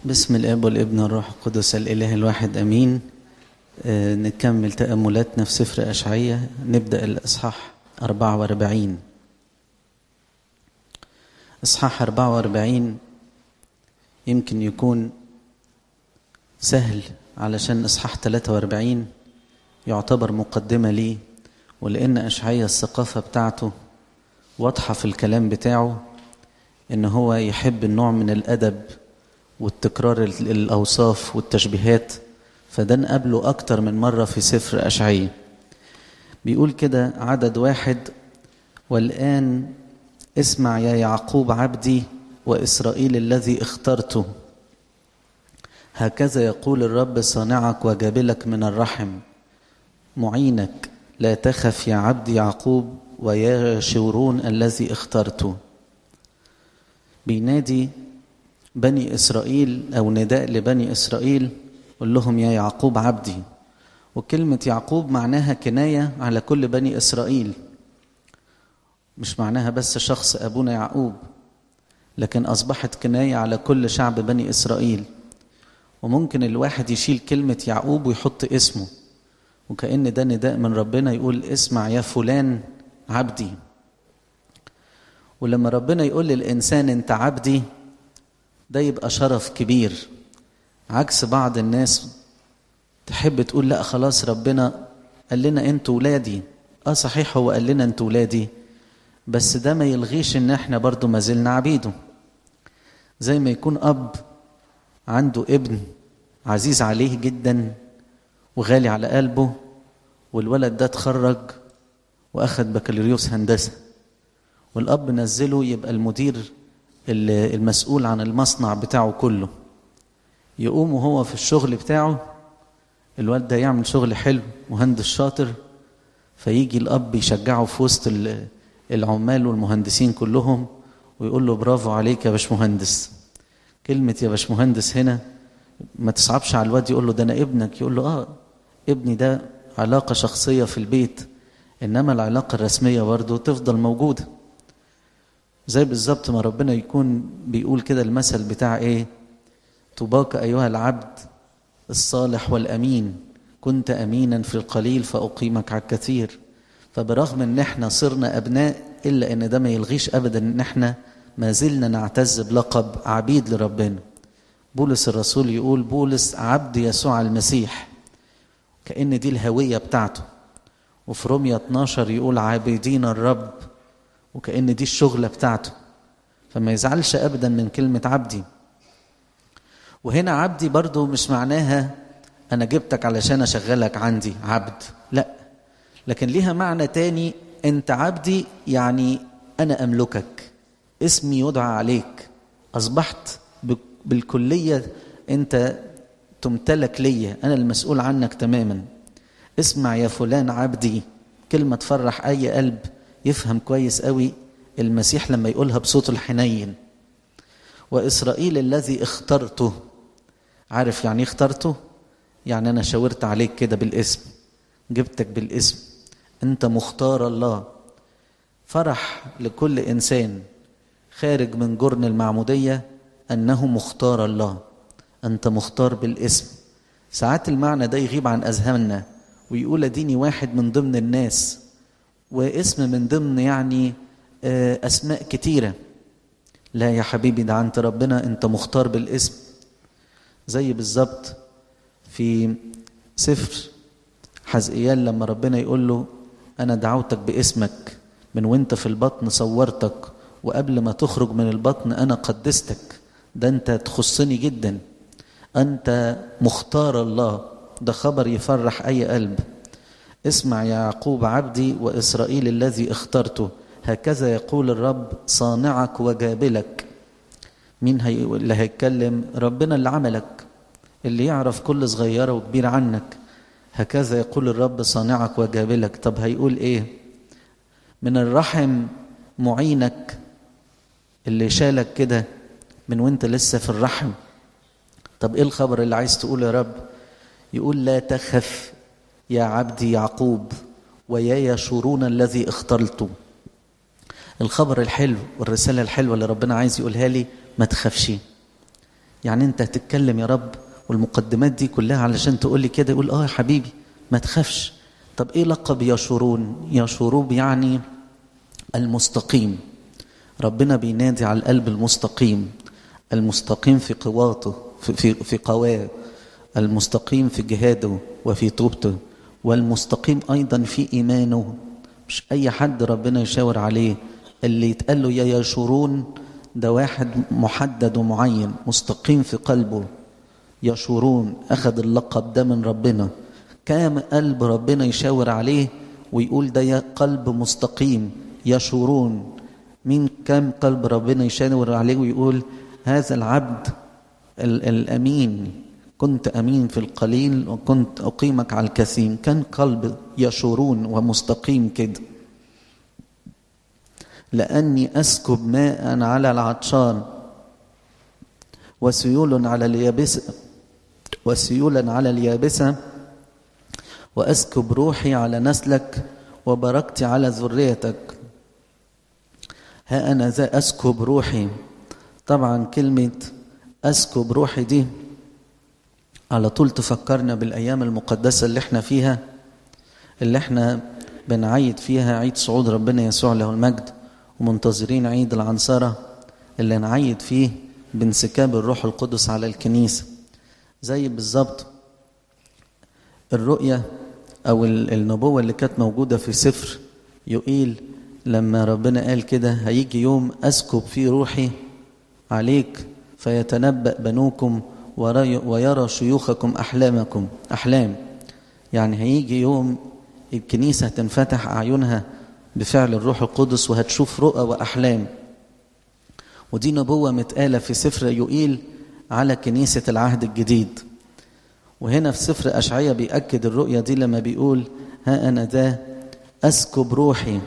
بسم الاب والابن والروح القدس الاله الواحد امين آه نكمل تاملاتنا في سفر اشعياء نبدا الاصحاح 44 اصحاح 44 يمكن يكون سهل علشان اصحاح 43 يعتبر مقدمه ليه ولان اشعياء الثقافه بتاعته واضحه في الكلام بتاعه ان هو يحب النوع من الادب والتكرار الاوصاف والتشبيهات فده نقابله اكتر من مره في سفر اشعياء بيقول كده عدد واحد والان اسمع يا يعقوب عبدي واسرائيل الذي اخترته هكذا يقول الرب صانعك وجابلك من الرحم معينك لا تخف يا عبدي يعقوب ويا شورون الذي اخترته بينادي بني إسرائيل أو نداء لبني إسرائيل قل لهم يا يعقوب عبدي وكلمة يعقوب معناها كناية على كل بني إسرائيل مش معناها بس شخص أبونا يعقوب لكن أصبحت كناية على كل شعب بني إسرائيل وممكن الواحد يشيل كلمة يعقوب ويحط اسمه وكأن ده نداء من ربنا يقول اسمع يا فلان عبدي ولما ربنا يقول للإنسان أنت عبدي ده يبقى شرف كبير عكس بعض الناس تحب تقول لا خلاص ربنا قال لنا انتوا ولادي اه صحيح هو قال لنا انتوا ولادي بس ده ما يلغيش ان احنا برضو ما زلنا عبيده زي ما يكون اب عنده ابن عزيز عليه جدا وغالي على قلبه والولد ده اتخرج واخد بكالوريوس هندسه والاب نزله يبقى المدير المسؤول عن المصنع بتاعه كله يقوم وهو في الشغل بتاعه الواد ده يعمل شغل حلو مهندس شاطر فيجي الاب يشجعه في وسط العمال والمهندسين كلهم ويقول له برافو عليك يا باشمهندس كلمة يا باشمهندس هنا ما تصعبش على الواد يقول له ده انا ابنك يقول له اه ابني ده علاقة شخصية في البيت انما العلاقة الرسمية برضه تفضل موجودة زي بالظبط ما ربنا يكون بيقول كده المثل بتاع ايه طباك ايها العبد الصالح والامين كنت امينا في القليل فاقيمك على الكثير فبرغم ان احنا صرنا ابناء الا ان ده ما يلغيش ابدا ان احنا ما زلنا نعتز بلقب عبيد لربنا بولس الرسول يقول بولس عبد يسوع المسيح كأن دي الهوية بتاعته وفي رومية 12 يقول عابدين الرب وكأن دي الشغلة بتاعته فما يزعلش أبدا من كلمة عبدي وهنا عبدي برضو مش معناها أنا جبتك علشان أشغلك عندي عبد لا لكن ليها معنى تاني أنت عبدي يعني أنا أملكك اسمي يدعى عليك أصبحت بالكلية أنت تمتلك ليا أنا المسؤول عنك تماما اسمع يا فلان عبدي كلمة تفرح أي قلب يفهم كويس قوي المسيح لما يقولها بصوته الحنين وإسرائيل الذي اخترته عارف يعني اخترته يعني أنا شاورت عليك كده بالاسم جبتك بالاسم أنت مختار الله فرح لكل إنسان خارج من جرن المعمودية أنه مختار الله أنت مختار بالاسم ساعات المعنى ده يغيب عن أذهاننا ويقول أديني واحد من ضمن الناس واسم من ضمن يعني أسماء كتيرة لا يا حبيبي ده عند ربنا أنت مختار بالاسم زي بالظبط في سفر حزقيال لما ربنا يقول له أنا دعوتك باسمك من وانت في البطن صورتك وقبل ما تخرج من البطن أنا قدستك ده أنت تخصني جدا أنت مختار الله ده خبر يفرح أي قلب اسمع يا يعقوب عبدي وإسرائيل الذي اخترته هكذا يقول الرب صانعك وجابلك مين هي اللي هيتكلم ربنا اللي عملك اللي يعرف كل صغيرة وكبير عنك هكذا يقول الرب صانعك وجابلك طب هيقول ايه من الرحم معينك اللي شالك كده من وانت لسه في الرحم طب ايه الخبر اللي عايز تقول يا رب يقول لا تخف يا عبدي يعقوب ويا يشورون الذي اخترته الخبر الحلو والرسالة الحلوة اللي ربنا عايز يقولها لي ما تخافش يعني انت هتتكلم يا رب والمقدمات دي كلها علشان تقول لي كده يقول اه يا حبيبي ما تخافش طب ايه لقب يشورون يشورون يعني المستقيم ربنا بينادي على القلب المستقيم المستقيم في قواته في, في, في قواه المستقيم في جهاده وفي توبته والمستقيم ايضا في ايمانه مش اي حد ربنا يشاور عليه اللي يتقال له يا يشورون ده واحد محدد ومعين مستقيم في قلبه يشورون اخذ اللقب ده من ربنا كام قلب ربنا يشاور عليه ويقول ده قلب مستقيم يشورون مين كام قلب ربنا يشاور عليه ويقول هذا العبد الامين كنت امين في القليل وكنت اقيمك على الكثير كان قلب يشورون ومستقيم كده لاني اسكب ماء على العطشان وسيول على اليابسه وسيولا على اليابسه واسكب روحي على نسلك وبركتي على ذريتك ها انا ذا اسكب روحي طبعا كلمه اسكب روحي دي على طول تفكرنا بالايام المقدسه اللي احنا فيها اللي احنا بنعيد فيها عيد صعود ربنا يسوع له المجد ومنتظرين عيد العنصره اللي نعيد فيه بانسكاب الروح القدس على الكنيسه زي بالظبط الرؤيه او النبوه اللي كانت موجوده في سفر يقيل لما ربنا قال كده هيجي يوم اسكب فيه روحي عليك فيتنبأ بنوكم ويرى شيوخكم أحلامكم أحلام يعني هيجي يوم الكنيسة تنفتح أعينها بفعل الروح القدس وهتشوف رؤى وأحلام ودي نبوة متقالة في سفر يقيل على كنيسة العهد الجديد وهنا في سفر أشعية بيأكد الرؤية دي لما بيقول ها أنا ذا أسكب روحي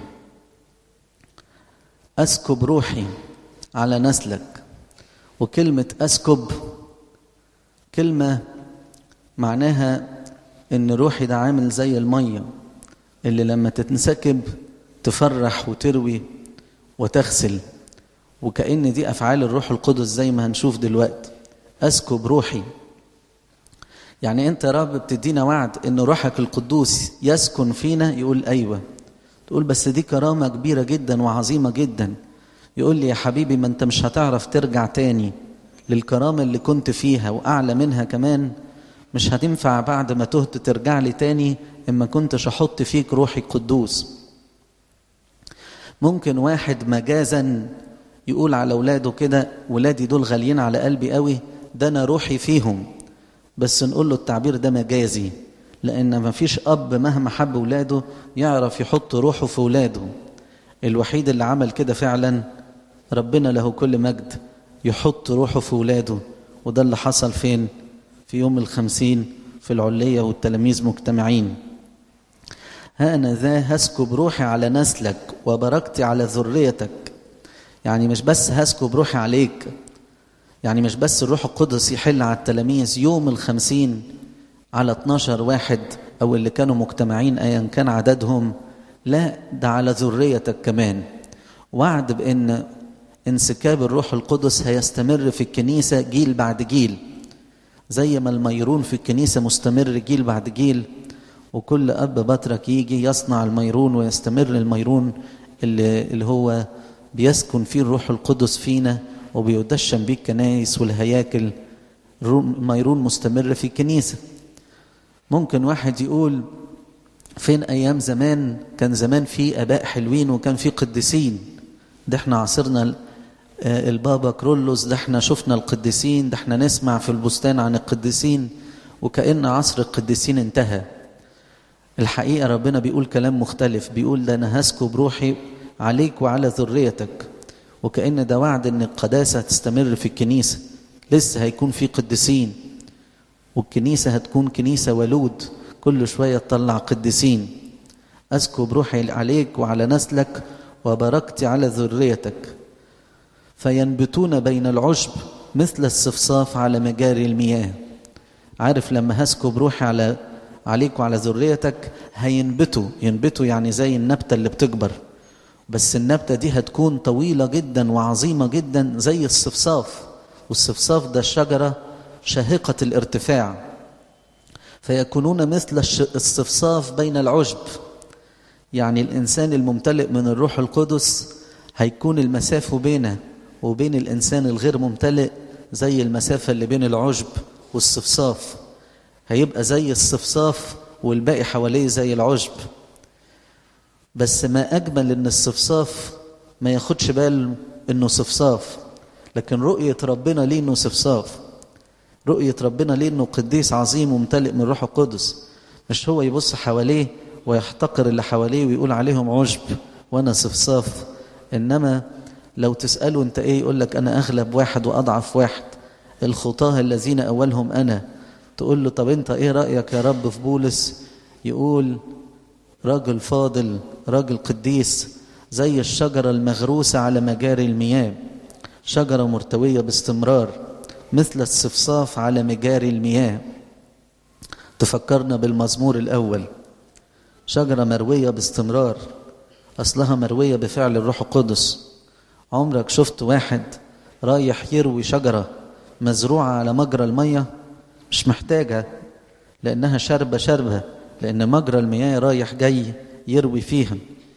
أسكب روحي على نسلك وكلمة أسكب كلمة معناها إن روحي ده عامل زي المية اللي لما تتنسكب تفرح وتروي وتغسل وكأن دي أفعال الروح القدس زي ما هنشوف دلوقتي أسكب روحي يعني أنت يا رب بتدينا وعد إن روحك القدوس يسكن فينا يقول أيوة تقول بس دي كرامة كبيرة جدا وعظيمة جدا يقول لي يا حبيبي ما أنت مش هتعرف ترجع تاني للكرامة اللي كنت فيها وأعلى منها كمان مش هتنفع بعد ما تهت ترجع لي تاني إما كنتش أحط فيك روحي القدوس ممكن واحد مجازا يقول على أولاده كده ولادي دول غاليين على قلبي قوي ده أنا روحي فيهم بس نقول له التعبير ده مجازي لأن ما فيش أب مهما حب ولاده يعرف يحط روحه في ولاده الوحيد اللي عمل كده فعلا ربنا له كل مجد يحط روحه في ولاده وده اللي حصل فين في يوم الخمسين في العلية والتلاميذ مجتمعين ها أنا ذا هسكب روحي على نسلك وبركتي على ذريتك يعني مش بس هسكب روحي عليك يعني مش بس الروح القدس يحل على التلاميذ يوم الخمسين على 12 واحد أو اللي كانوا مجتمعين أيا كان عددهم لا ده على ذريتك كمان وعد بأن انسكاب الروح القدس هيستمر في الكنيسة جيل بعد جيل زي ما الميرون في الكنيسة مستمر جيل بعد جيل وكل أب بطرك يجي يصنع الميرون ويستمر الميرون اللي, اللي هو بيسكن فيه الروح القدس فينا وبيدشن بيه الكنائس والهياكل ميرون مستمر في الكنيسة ممكن واحد يقول فين أيام زمان كان زمان في آباء حلوين وكان في قديسين ده احنا عصرنا البابا كرولوس ده احنا شفنا القديسين ده احنا نسمع في البستان عن القديسين وكأن عصر القديسين انتهى الحقيقة ربنا بيقول كلام مختلف بيقول ده أنا هسكب روحي عليك وعلى ذريتك وكأن ده وعد أن القداسة تستمر في الكنيسة لسه هيكون في قديسين والكنيسة هتكون كنيسة ولود كل شوية تطلع قديسين أسكب روحي عليك وعلى نسلك وبركت على ذريتك فينبتون بين العشب مثل الصفصاف على مجاري المياه عارف لما هسكب روحي على عليك وعلى ذريتك هينبتوا ينبتوا يعني زي النبتة اللي بتكبر بس النبتة دي هتكون طويلة جدا وعظيمة جدا زي الصفصاف والصفصاف ده الشجرة شاهقة الارتفاع فيكونون مثل الصفصاف بين العشب يعني الإنسان الممتلئ من الروح القدس هيكون المسافة بينه وبين الإنسان الغير ممتلئ زي المسافة اللي بين العشب والصفصاف هيبقى زي الصفصاف والباقي حواليه زي العشب بس ما أجمل إن الصفصاف ما ياخدش بال إنه صفصاف لكن رؤية ربنا ليه إنه صفصاف رؤية ربنا ليه إنه قديس عظيم وممتلئ من روح القدس مش هو يبص حواليه ويحتقر اللي حواليه ويقول عليهم عشب وأنا صفصاف إنما لو تسأله أنت إيه يقول لك أنا أغلب واحد وأضعف واحد الخطاه الذين أولهم أنا تقول له طب أنت إيه رأيك يا رب في بولس يقول راجل فاضل راجل قديس زي الشجرة المغروسة على مجاري المياه شجرة مرتوية باستمرار مثل الصفصاف على مجاري المياه تفكرنا بالمزمور الأول شجرة مروية باستمرار أصلها مروية بفعل الروح القدس عمرك شفت واحد رايح يروي شجرة مزروعة على مجرى المية مش محتاجة لأنها شربة شربة لأن مجرى المياه رايح جاي يروي فيها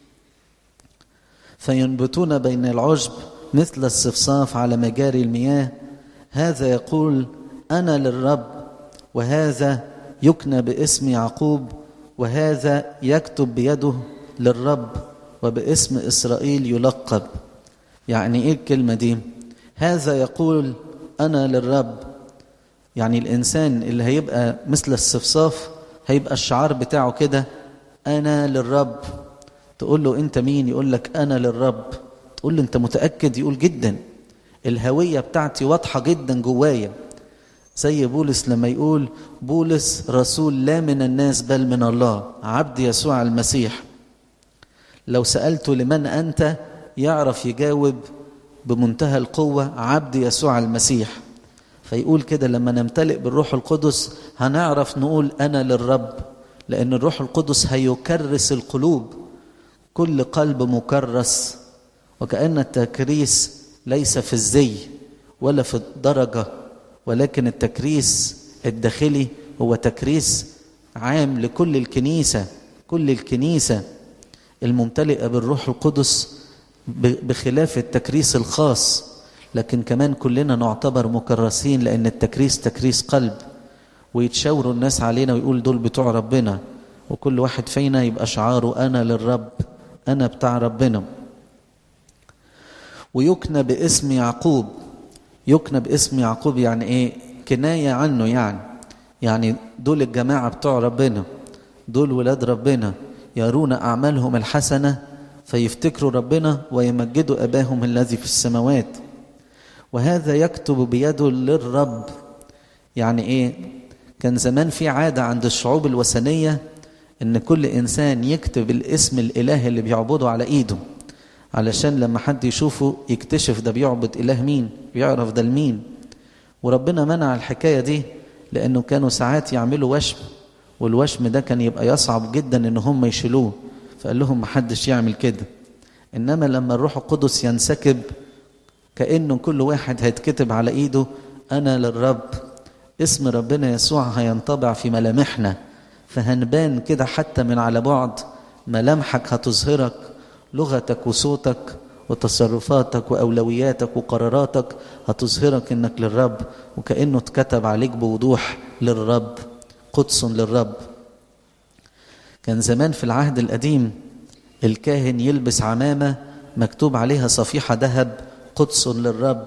فينبتون بين العشب مثل الصفصاف على مجاري المياه هذا يقول أنا للرب وهذا يكنى باسم يعقوب وهذا يكتب بيده للرب وباسم إسرائيل يلقب يعني إيه الكلمة دي هذا يقول أنا للرب يعني الإنسان اللي هيبقى مثل الصفصاف هيبقى الشعار بتاعه كده أنا للرب تقول له أنت مين يقول لك أنا للرب تقول له أنت متأكد يقول جدا الهوية بتاعتي واضحة جدا جوايا زي بولس لما يقول بولس رسول لا من الناس بل من الله عبد يسوع المسيح لو سألته لمن أنت يعرف يجاوب بمنتهى القوة عبد يسوع المسيح فيقول كده لما نمتلئ بالروح القدس هنعرف نقول أنا للرب لأن الروح القدس هيكرس القلوب كل قلب مكرس وكأن التكريس ليس في الزي ولا في الدرجة ولكن التكريس الداخلي هو تكريس عام لكل الكنيسة كل الكنيسة الممتلئة بالروح القدس بخلاف التكريس الخاص لكن كمان كلنا نعتبر مكرسين لأن التكريس تكريس قلب ويتشاوروا الناس علينا ويقول دول بتوع ربنا وكل واحد فينا يبقى شعاره أنا للرب أنا بتاع ربنا ويكنى باسم يعقوب يكنى باسم يعقوب يعني ايه كناية عنه يعني يعني دول الجماعة بتوع ربنا دول ولاد ربنا يرون أعمالهم الحسنة فيفتكروا ربنا ويمجدوا أباهم الذي في السماوات وهذا يكتب بيده للرب يعني ايه كان زمان في عادة عند الشعوب الوثنية ان كل انسان يكتب الاسم الاله اللي بيعبده على ايده علشان لما حد يشوفه يكتشف ده بيعبد اله مين يعرف ده لمين وربنا منع الحكاية دي لانه كانوا ساعات يعملوا وشم والوشم ده كان يبقى يصعب جدا ان هم يشيلوه فقال لهم محدش يعمل كده انما لما الروح القدس ينسكب كأنه كل واحد هيتكتب على ايده انا للرب اسم ربنا يسوع هينطبع في ملامحنا فهنبان كده حتى من على بعد ملامحك هتظهرك لغتك وصوتك وتصرفاتك وأولوياتك وقراراتك هتظهرك إنك للرب وكأنه اتكتب عليك بوضوح للرب قدس للرب كان زمان في العهد القديم الكاهن يلبس عمامة مكتوب عليها صفيحة ذهب قدس للرب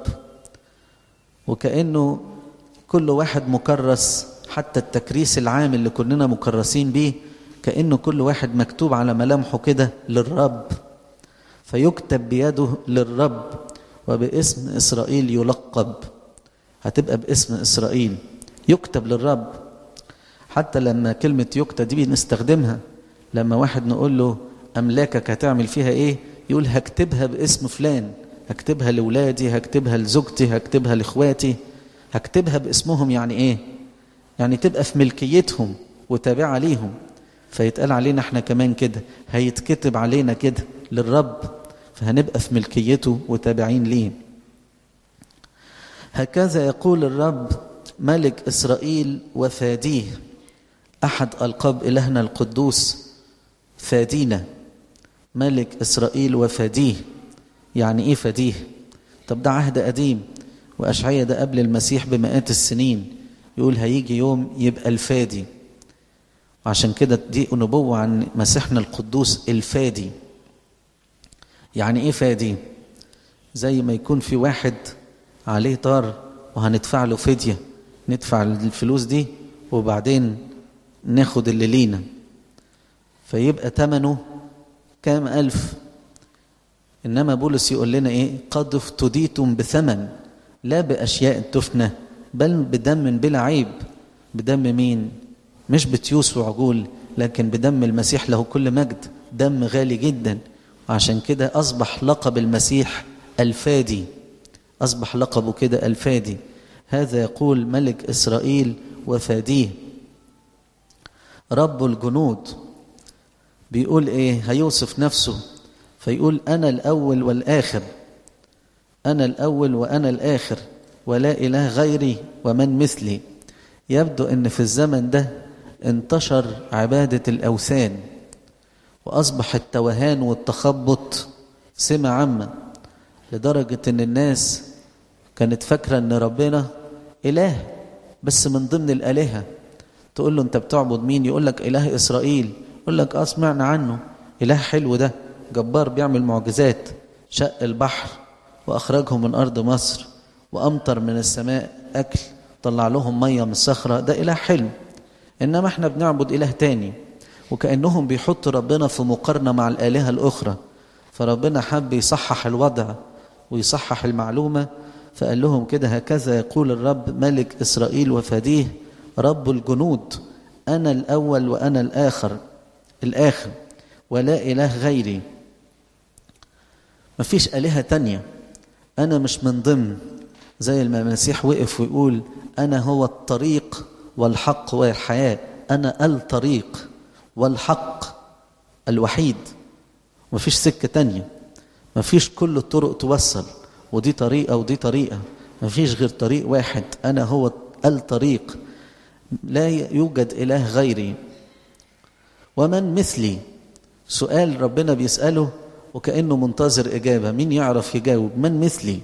وكأنه كل واحد مكرس حتى التكريس العام اللي كلنا مكرسين بيه كأنه كل واحد مكتوب على ملامحه كده للرب فيكتب بيده للرب وباسم إسرائيل يلقب هتبقى باسم إسرائيل يكتب للرب حتى لما كلمة يكتب دي بنستخدمها لما واحد نقول له أملاكك هتعمل فيها إيه يقول هكتبها باسم فلان هكتبها لولادي هكتبها لزوجتي هكتبها لاخواتي هكتبها باسمهم يعني ايه يعني تبقى في ملكيتهم وتابعة ليهم فيتقال علينا احنا كمان كده هيتكتب علينا كده للرب فهنبقى في ملكيته وتابعين ليه هكذا يقول الرب ملك إسرائيل وفاديه أحد ألقاب إلهنا القدوس فادينا ملك إسرائيل وفاديه يعني إيه فديه طب ده عهد قديم وأشعية ده قبل المسيح بمئات السنين يقول هيجي يوم يبقى الفادي وعشان كده دي نبوة عن مسيحنا القدوس الفادي يعني ايه فادي زي ما يكون في واحد عليه طار وهندفع له فدية ندفع الفلوس دي وبعدين ناخد اللي لينا فيبقى ثمنه كام ألف إنما بولس يقول لنا إيه قد افتديتم بثمن لا بأشياء تفنى بل بدم بلا عيب بدم مين مش بتيوس وعجول لكن بدم المسيح له كل مجد دم غالي جدا وعشان كده أصبح لقب المسيح الفادي أصبح لقبه كده الفادي هذا يقول ملك إسرائيل وفاديه رب الجنود بيقول إيه هيوصف نفسه فيقول أنا الأول والآخر أنا الأول وأنا الآخر ولا إله غيري ومن مثلي يبدو أن في الزمن ده انتشر عبادة الأوثان وأصبح التوهان والتخبط سمة عامة لدرجة أن الناس كانت فاكرة أن ربنا إله بس من ضمن الآلهة تقول له أنت بتعبد مين يقول لك إله إسرائيل يقول لك آه سمعنا عنه إله حلو ده جبار بيعمل معجزات شق البحر وأخرجهم من أرض مصر وأمطر من السماء أكل طلع لهم مية من الصخرة ده إله حلو إنما إحنا بنعبد إله تاني وكأنهم بيحطوا ربنا في مقارنة مع الآلهة الأخرى فربنا حب يصحح الوضع ويصحح المعلومة فقال لهم كده هكذا يقول الرب ملك إسرائيل وفديه رب الجنود أنا الأول وأنا الآخر الآخر ولا إله غيري مفيش آلهة تانية أنا مش من ضمن زي ما المسيح وقف ويقول أنا هو الطريق والحق والحياة أنا الطريق والحق الوحيد مفيش سكة تانية مفيش كل الطرق توصل ودي طريقة ودي طريقة مفيش غير طريق واحد أنا هو الطريق لا يوجد إله غيري ومن مثلي سؤال ربنا بيسأله وكأنه منتظر إجابة مين يعرف يجاوب من مثلي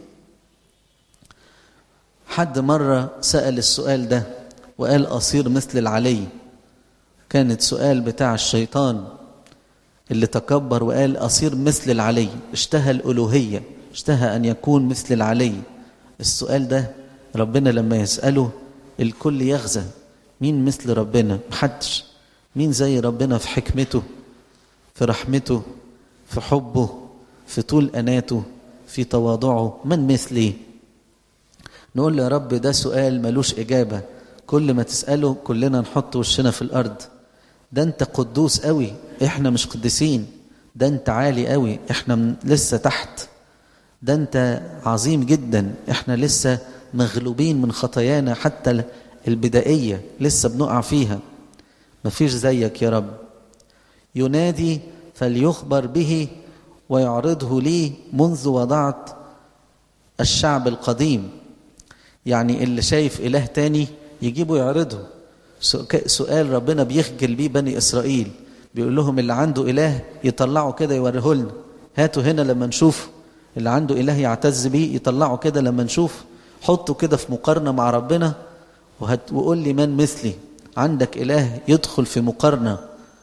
حد مرة سأل السؤال ده وقال أصير مثل العلي كانت سؤال بتاع الشيطان اللي تكبر وقال أصير مثل العلي اشتهى الألوهية اشتهى أن يكون مثل العلي السؤال ده ربنا لما يسأله الكل يغزى مين مثل ربنا محدش مين زي ربنا في حكمته في رحمته في حبه في طول أناته في تواضعه من مثلي نقول له يا رب ده سؤال ملوش إجابة كل ما تسأله كلنا نحط وشنا في الأرض ده أنت قدوس قوي إحنا مش قديسين ده أنت عالي قوي إحنا لسه تحت ده أنت عظيم جدا إحنا لسه مغلوبين من خطايانا حتى البدائية لسه بنقع فيها مفيش زيك يا رب ينادي فليخبر به ويعرضه لي منذ وضعت الشعب القديم يعني اللي شايف إله تاني يجيبه يعرضه سؤال ربنا بيخجل بيه بني إسرائيل بيقول لهم اللي عنده إله يطلعه كده يوريه لنا هاتوا هنا لما نشوف اللي عنده إله يعتز بيه يطلعه كده لما نشوف حطه كده في مقارنة مع ربنا وقول لي من مثلي عندك إله يدخل في مقارنة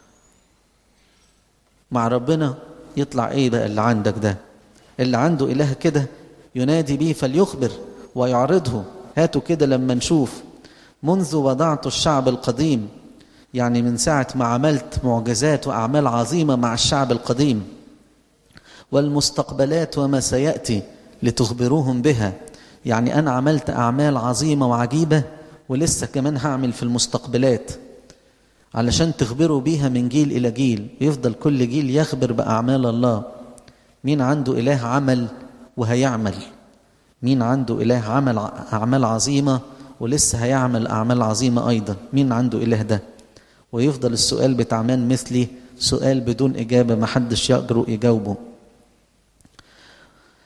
مع ربنا يطلع ايه بقى اللي عندك ده اللي عنده اله كده ينادي به فليخبر ويعرضه هاتوا كده لما نشوف منذ وضعت الشعب القديم يعني من ساعة ما عملت معجزات وأعمال عظيمة مع الشعب القديم والمستقبلات وما سيأتي لتخبروهم بها يعني أنا عملت أعمال عظيمة وعجيبة ولسه كمان هعمل في المستقبلات علشان تخبروا بيها من جيل إلى جيل يفضل كل جيل يخبر بأعمال الله مين عنده إله عمل وهيعمل مين عنده إله عمل أعمال عظيمة ولسه هيعمل أعمال عظيمة أيضا مين عنده إله ده ويفضل السؤال بتاع من مثلي سؤال بدون إجابة محدش يقدر يجاوبه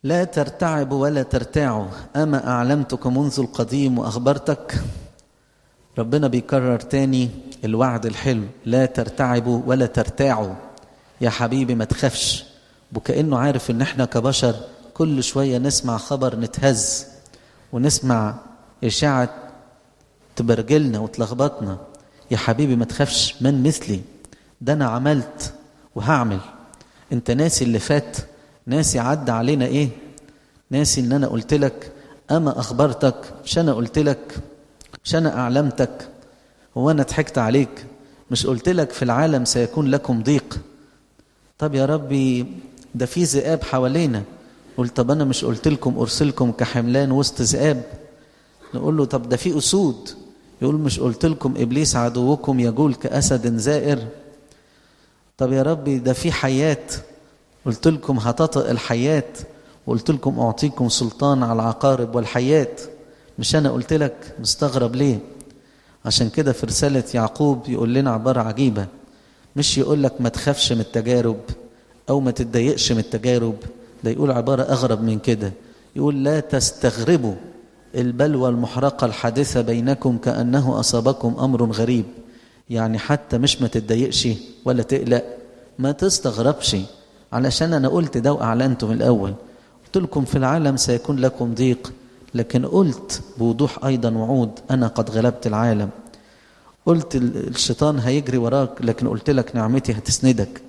لا ترتعب ولا ترتاعوا أما أعلمتك منذ القديم وأخبرتك ربنا بيكرر تاني الوعد الحلو لا ترتعبوا ولا ترتاعوا يا حبيبي ما تخافش وكأنه عارف ان احنا كبشر كل شوية نسمع خبر نتهز ونسمع إشاعة تبرجلنا وتلخبطنا يا حبيبي ما تخافش من مثلي ده أنا عملت وهعمل انت ناسي اللي فات ناسي عدى علينا ايه ناسي ان انا قلت لك اما اخبرتك مش انا قلت لك مش انا اعلمتك هو انا ضحكت عليك مش قلت لك في العالم سيكون لكم ضيق طب يا ربي ده في ذئاب حوالينا قلت طب انا مش قلت لكم ارسلكم كحملان وسط ذئاب نقول له طب ده في اسود يقول مش قلت لكم ابليس عدوكم يجول كاسد زائر طب يا ربي ده في حيات قلت لكم هتطئ الحيات وقلت لكم اعطيكم سلطان على العقارب والحيات مش انا قلت لك مستغرب ليه عشان كده في رسالة يعقوب يقول لنا عبارة عجيبة مش يقول لك ما تخافش من التجارب أو ما تتضايقش من التجارب ده يقول عبارة أغرب من كده يقول لا تستغربوا البلوى المحرقة الحادثة بينكم كأنه أصابكم أمر غريب يعني حتى مش ما تتضايقش ولا تقلق ما تستغربش علشان أنا قلت ده وأعلنته من الأول قلت لكم في العالم سيكون لكم ضيق لكن قلت بوضوح أيضا وعود أنا قد غلبت العالم قلت الشيطان هيجري وراك لكن قلت لك نعمتي هتسندك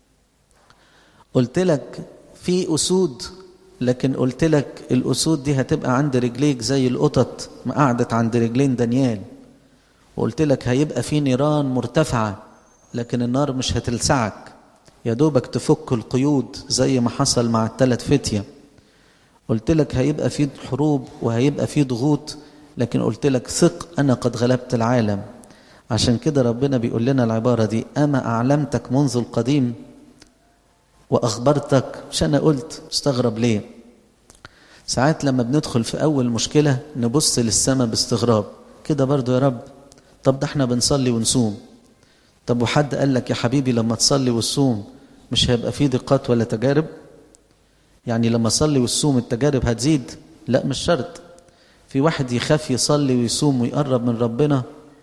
قلت لك في أسود لكن قلت لك الأسود دي هتبقى عند رجليك زي القطط ما قعدت عند رجلين دانيال وقلت لك هيبقى في نيران مرتفعة لكن النار مش هتلسعك يا دوبك تفك القيود زي ما حصل مع الثلاث فتية قلت لك هيبقى في حروب وهيبقى في ضغوط لكن قلت لك ثق أنا قد غلبت العالم عشان كده ربنا بيقول لنا العبارة دي أما أعلمتك منذ القديم وأخبرتك مش أنا قلت استغرب ليه ساعات لما بندخل في أول مشكلة نبص للسماء باستغراب كده برضو يا رب طب ده احنا بنصلي ونصوم طب وحد قال لك يا حبيبي لما تصلي وتصوم مش هيبقى فيه ضيقات ولا تجارب يعني لما تصلي وتصوم التجارب هتزيد لا مش شرط في واحد يخاف يصلي ويصوم ويقرب من ربنا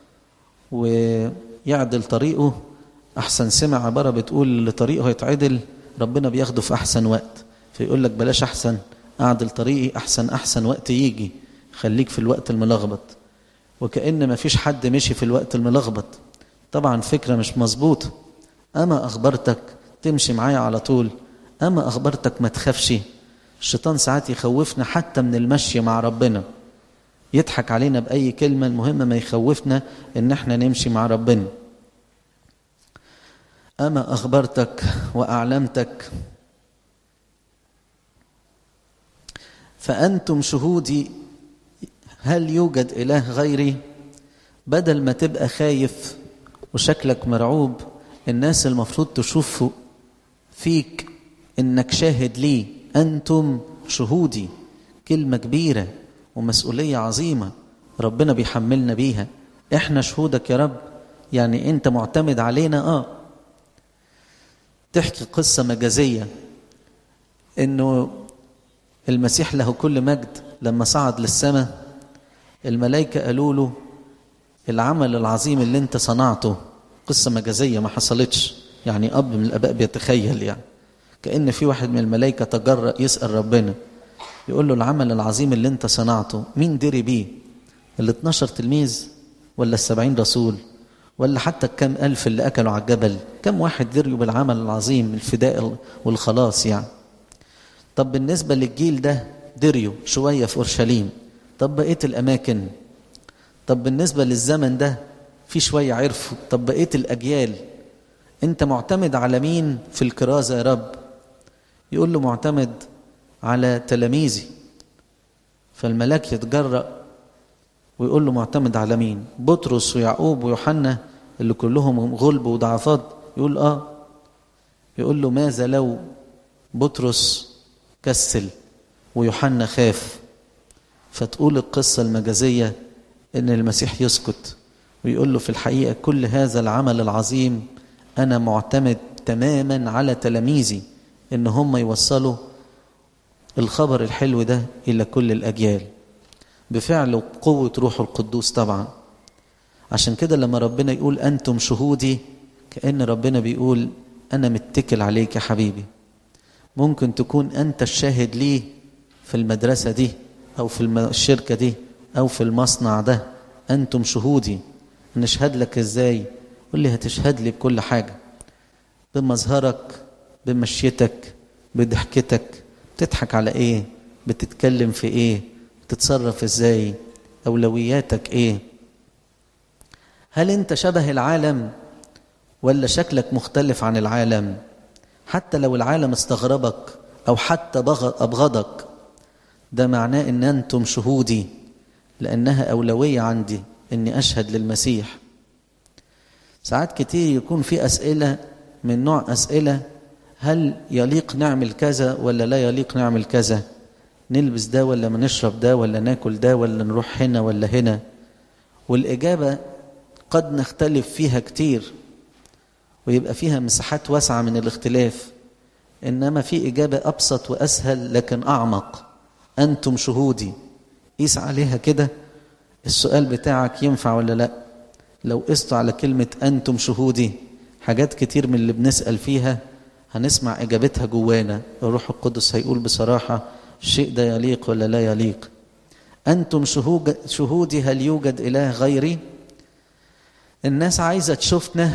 ويعدل طريقه احسن سمع عباره بتقول اللي طريقه يتعدل ربنا بياخده في احسن وقت فيقول لك بلاش احسن اعدل طريقي احسن احسن وقت يجي خليك في الوقت الملخبط وكأن ما فيش حد مشي في الوقت الملخبط طبعا فكرة مش مظبوطة أما أخبرتك تمشي معايا على طول أما أخبرتك ما تخافش الشيطان ساعات يخوفنا حتى من المشي مع ربنا يضحك علينا بأي كلمة المهم ما يخوفنا إن احنا نمشي مع ربنا أما أخبرتك وأعلمتك فأنتم شهودي هل يوجد إله غيري بدل ما تبقى خايف وشكلك مرعوب الناس المفروض تشوف فيك إنك شاهد لي أنتم شهودي كلمة كبيرة ومسؤولية عظيمة ربنا بيحملنا بيها احنا شهودك يا رب يعني انت معتمد علينا اه تحكي قصة مجازية انه المسيح له كل مجد لما صعد للسماء الملائكة قالوا له العمل العظيم اللي انت صنعته قصة مجازية ما حصلتش يعني أب من الآباء بيتخيل يعني كأن في واحد من الملائكة تجرأ يسأل ربنا يقول له العمل العظيم اللي انت صنعته مين دري بيه ال 12 تلميذ ولا السبعين رسول ولا حتى الكم ألف اللي أكلوا على الجبل كم واحد دريوا بالعمل العظيم الفداء والخلاص يعني طب بالنسبة للجيل ده دريوا شوية في أورشليم طب بقية الأماكن طب بالنسبة للزمن ده في شوية عرفوا طب بقية الأجيال أنت معتمد على مين في الكرازة يا رب يقول له معتمد على تلاميذي فالملاك يتجرأ ويقول له معتمد على مين بطرس ويعقوب ويوحنا اللي كلهم غلب وضعفات يقول اه يقول له ماذا لو بطرس كسل ويوحنا خاف فتقول القصة المجازية ان المسيح يسكت ويقول له في الحقيقة كل هذا العمل العظيم انا معتمد تماما على تلاميذي ان هم يوصلوا الخبر الحلو ده إلى كل الأجيال بفعل وقوة روح القدوس طبعا عشان كده لما ربنا يقول أنتم شهودي كأن ربنا بيقول أنا متكل عليك يا حبيبي ممكن تكون أنت الشاهد لي في المدرسة دي أو في الشركة دي أو في المصنع ده أنتم شهودي نشهد لك إزاي قل لي هتشهد لي بكل حاجة بمظهرك بمشيتك بضحكتك بتضحك على إيه بتتكلم في إيه بتتصرف إزاي أولوياتك إيه هل أنت شبه العالم ولا شكلك مختلف عن العالم حتى لو العالم استغربك أو حتى أبغضك ده معناه ان انتم شهودي لانها اولويه عندي اني اشهد للمسيح ساعات كتير يكون في اسئله من نوع اسئله هل يليق نعمل كذا ولا لا يليق نعمل كذا نلبس ده ولا ما نشرب ده ولا ناكل ده ولا نروح هنا ولا هنا والاجابه قد نختلف فيها كتير ويبقى فيها مساحات واسعه من الاختلاف انما في اجابه ابسط واسهل لكن اعمق أنتم شهودي قيس عليها كده السؤال بتاعك ينفع ولا لا لو قست على كلمة أنتم شهودي حاجات كتير من اللي بنسأل فيها هنسمع إجابتها جوانا الروح القدس هيقول بصراحة الشيء ده يليق ولا لا يليق أنتم شهودي هل يوجد إله غيري الناس عايزة تشوفنا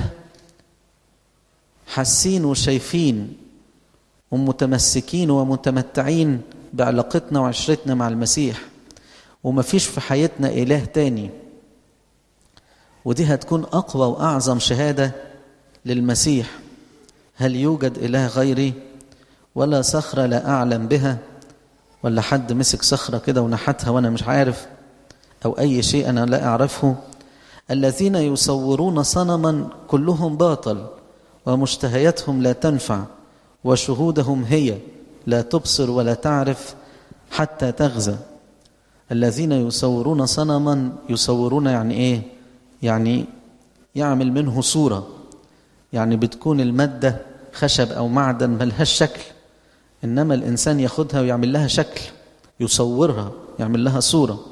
حاسين وشايفين ومتمسكين ومتمتعين بعلاقتنا وعشرتنا مع المسيح ومفيش في حياتنا إله تاني ودي هتكون أقوى وأعظم شهادة للمسيح هل يوجد إله غيري ولا صخرة لا أعلم بها ولا حد مسك صخرة كده ونحتها وأنا مش عارف أو أي شيء أنا لا أعرفه الذين يصورون صنما كلهم باطل ومشتهياتهم لا تنفع وشهودهم هي لا تبصر ولا تعرف حتى تغزى الذين يصورون صنما يصورون يعني ايه يعني يعمل منه صورة يعني بتكون المادة خشب أو معدن ملهاش شكل إنما الإنسان ياخدها ويعمل لها شكل يصورها يعمل لها صورة